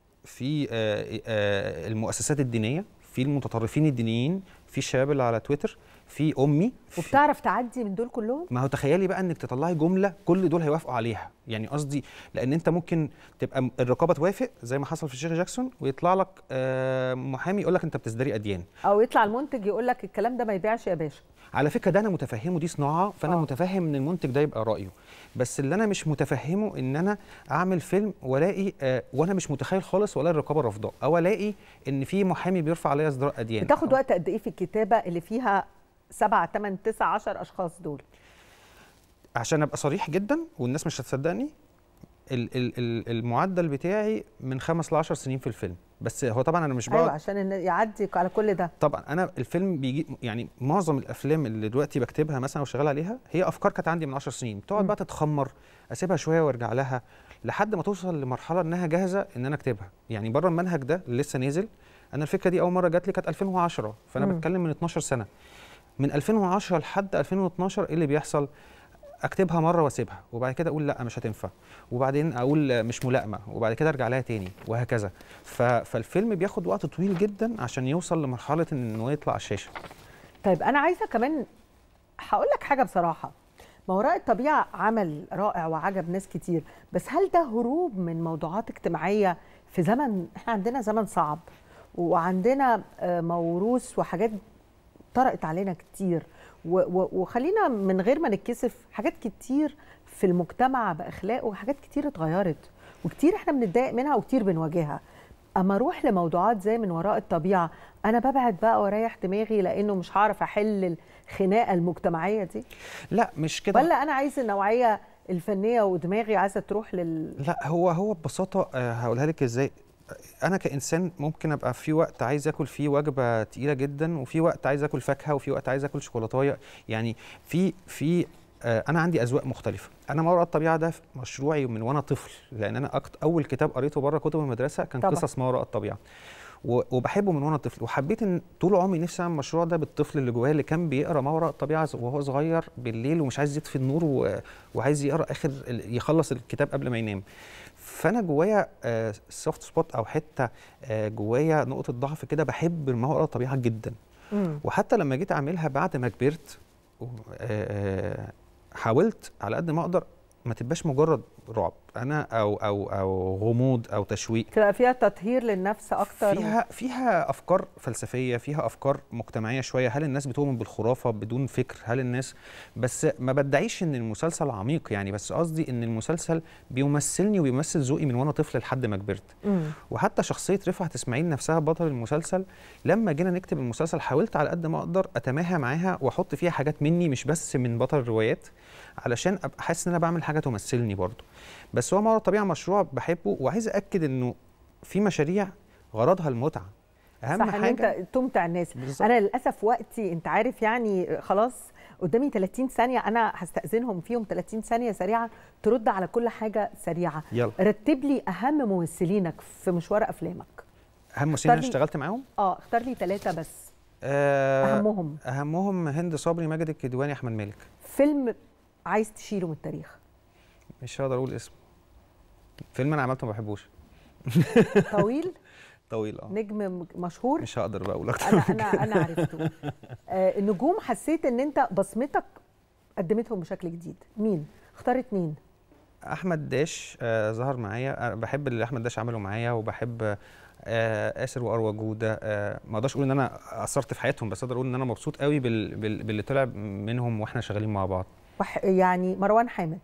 في آه آه المؤسسات الدينيه في المتطرفين الدينيين في الشباب اللي على تويتر في امي
وبتعرف تعدي من دول كلهم
ما هو تخيلي بقى انك تطلعي جمله كل دول هيوافقوا عليها يعني قصدي لان انت ممكن تبقى م- الرقابه توافق زي ما حصل في الشيخ جاكسون ويطلع لك آه، محامي يقول لك انت بتزدري اديان
او يطلع المنتج يقول لك الكلام ده ما يبيعش يا باشا
على فكره ده انا متفهمه دي صناعه فانا
آه.
أوه. متفهم ان المنتج ده يبقى رايه بس اللي انا مش متفهمه ان انا اعمل فيلم والاقي آه وانا مش متخيل خالص ولا الرقابه رافضاه او الاقي ان في محامي بيرفع عليا ازدراء اديان
بتاخد وقت قد ايه في الكتابه اللي فيها سبعة ثمان تسع عشر اشخاص دول
عشان ابقى صريح جدا والناس مش هتصدقني ال- ال- ال- المعدل بتاعي من خمس ل 10 سنين في الفيلم بس هو طبعا انا مش
ايوه
بقعد
عشان إن يعدي على كل ده
طبعا انا الفيلم بيجي يعني معظم الافلام اللي دلوقتي بكتبها مثلا وشغال عليها هي افكار كانت عندي من 10 سنين بتقعد
مم.
بقى تتخمر اسيبها شويه وارجع لها لحد ما توصل لمرحله انها جاهزه ان انا اكتبها يعني بره المنهج ده اللي لسه نازل انا الفكره دي اول مره جات لي كانت 2010 فانا
مم.
بتكلم من 12 سنه من 2010 لحد 2012 ايه اللي بيحصل اكتبها مره واسيبها وبعد كده اقول لا مش هتنفع وبعدين اقول مش ملائمه وبعد كده ارجع لها تاني وهكذا ف... فالفيلم بياخد وقت طويل جدا عشان يوصل لمرحله انه يطلع على الشاشه
طيب انا عايزه كمان هقول لك حاجه بصراحه ما وراء الطبيعه عمل رائع وعجب ناس كتير بس هل ده هروب من موضوعات اجتماعيه في زمن احنا عندنا زمن صعب وعندنا آه، موروث وحاجات طرقت علينا كتير و- و- وخلينا من غير ما نتكسف حاجات كتير في المجتمع باخلاقه وحاجات كتير اتغيرت وكتير احنا بنتضايق منها وكتير بنواجهها اما اروح لموضوعات زي من وراء الطبيعه انا ببعد بقى واريح دماغي لانه مش هعرف احل الخناقه المجتمعيه دي
لا مش كده
ولا انا عايز النوعيه الفنيه ودماغي عايزه تروح لل
لا هو هو ببساطه آه، هقولها لك ازاي انا كانسان ممكن ابقى في وقت عايز اكل فيه وجبه تقيله جدا وفي وقت عايز اكل فاكهه وفي وقت عايز اكل شوكولاتايه يعني في في آه، انا عندي اذواق مختلفه انا ما وراء الطبيعه ده مشروعي من وانا طفل لان انا أكت اول كتاب قريته بره كتب المدرسه كان
طبعا.
قصص ما وراء الطبيعه و- وبحبه من وانا طفل وحبيت ان طول عمري نفسي اعمل المشروع ده بالطفل اللي جوايا اللي كان بيقرا ما وراء الطبيعه وهو صغير بالليل ومش عايز يطفي النور و- وعايز يقرا اخر ال- يخلص الكتاب قبل ما ينام فانا جوايا سوفت سبوت او حته آه، جوايا نقطه ضعف كده بحب ما وراء الطبيعه جدا
مم.
وحتى لما جيت اعملها بعد ما كبرت و- آه، حاولت على قد ما اقدر ما تبقاش مجرد رعب انا او او او غموض او تشويق
تبقى فيها تطهير للنفس اكتر
فيها فيها افكار فلسفيه فيها افكار مجتمعيه شويه هل الناس بتؤمن بالخرافه بدون فكر هل الناس بس ما بدعيش ان المسلسل عميق يعني بس قصدي ان المسلسل بيمثلني وبيمثل ذوقي من وانا طفل لحد ما كبرت
مم.
وحتى شخصيه رفعت اسماعيل نفسها بطل المسلسل لما جينا نكتب المسلسل حاولت على قد ما اقدر اتماهى معاها واحط فيها حاجات مني مش بس من بطل الروايات علشان ابقى حاسس ان انا بعمل حاجه تمثلني برضه بس هو ما وراء الطبيعه مشروع بحبه وعايز اكد انه في مشاريع غرضها المتعه اهم
صح ان
حاجه
انت تمتع الناس
بالظبط.
انا للاسف وقتي انت عارف يعني خلاص قدامي 30 ثانيه انا هستاذنهم فيهم 30 ثانيه سريعه ترد على كل حاجه سريعه
يلا.
رتب لي اهم ممثلينك في مشوار افلامك
اهم ممثلين انا
اختار لي-
اشتغلت معاهم
اه اختار لي ثلاثه بس
آه
أهمهم.
اهمهم هند صبري ماجد الكدواني احمد مالك
فيلم عايز تشيله من التاريخ
مش هقدر اقول اسمه فيلم انا عملته ما بحبوش
طويل
طويل اه
نجم مشهور
مش هقدر بقى اقول اكتر
انا
من
انا
كده.
انا عرفته آه النجوم حسيت ان انت بصمتك قدمتهم بشكل جديد مين اختار اتنين
احمد داش آه ظهر معايا أنا بحب اللي احمد داش عمله معايا وبحب آه اسر واروى جوده آه ما اقدرش اقول ان انا اثرت في حياتهم بس اقدر اقول ان انا مبسوط قوي بال... بال... باللي طلع منهم واحنا شغالين مع بعض
وح- يعني مروان حامد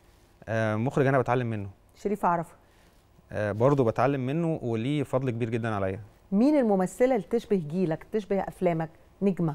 آه مخرج انا بتعلم منه
شريف عرفه
آه برضه بتعلم منه وليه فضل كبير جدا عليا
مين الممثله اللي تشبه جيلك تشبه افلامك نجمه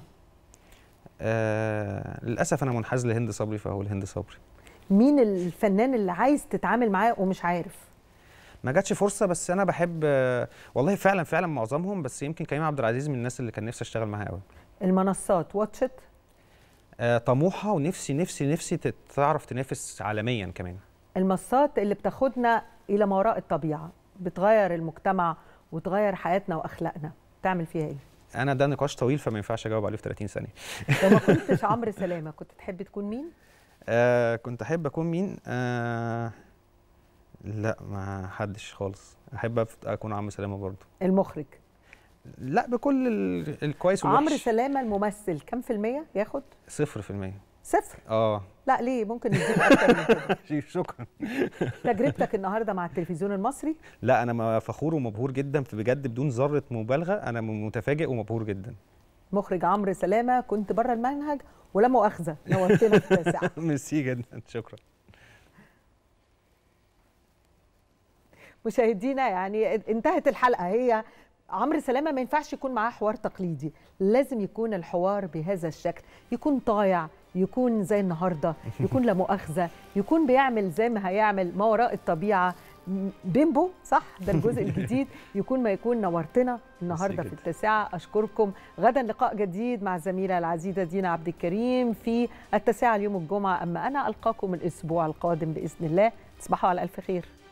آه للاسف انا منحاز لهند صبري فهقول هند صبري
مين الفنان اللي عايز تتعامل معاه ومش عارف
ما جاتش فرصه بس انا بحب آه والله فعلا فعلا معظمهم بس يمكن كريم عبد العزيز من الناس اللي كان نفسي اشتغل معاها قوي
المنصات واتشت
آه طموحه ونفسي نفسي نفسي تت- تعرف تنافس عالميا كمان
المنصات اللي بتاخدنا الى ما وراء الطبيعه بتغير المجتمع وتغير حياتنا واخلاقنا تعمل فيها ايه
انا ده نقاش طويل فما ينفعش اجاوب عليه في 30 ثانيه
لو ما كنتش عمرو سلامه كنت تحب تكون مين
آه كنت احب اكون مين آه لا ما حدش خالص احب أف- اكون عمرو سلامه برضو
المخرج
لا بكل ال- الكويس والوحش
عمرو سلامه الممثل كم في المية ياخد
صفر في المية
صفر
اه
لا ليه ممكن نديك اكتر من كده
شكرا
تجربتك النهارده مع التلفزيون المصري
لا انا م- فخور ومبهور جدا في بجد بدون ذره مبالغه انا م- متفاجئ ومبهور جدا
مخرج عمرو سلامه كنت بره المنهج ولا مؤاخذه نورتنا في التاسعه
ميرسي جدا شكرا
مشاهدينا يعني انتهت الحلقه هي عمرو سلامه ما ينفعش يكون معاه حوار تقليدي لازم يكون الحوار بهذا الشكل يكون طايع يكون زي النهارده يكون لا مؤاخذه يكون بيعمل زي ما هيعمل ما وراء الطبيعه م- بيمبو صح ده الجزء الجديد يكون ما يكون نورتنا النهارده في
جدا.
التاسعه اشكركم غدا لقاء جديد مع الزميله العزيزه دينا عبد الكريم في التاسعه اليوم الجمعه اما انا القاكم الاسبوع القادم باذن الله تصبحوا على الف خير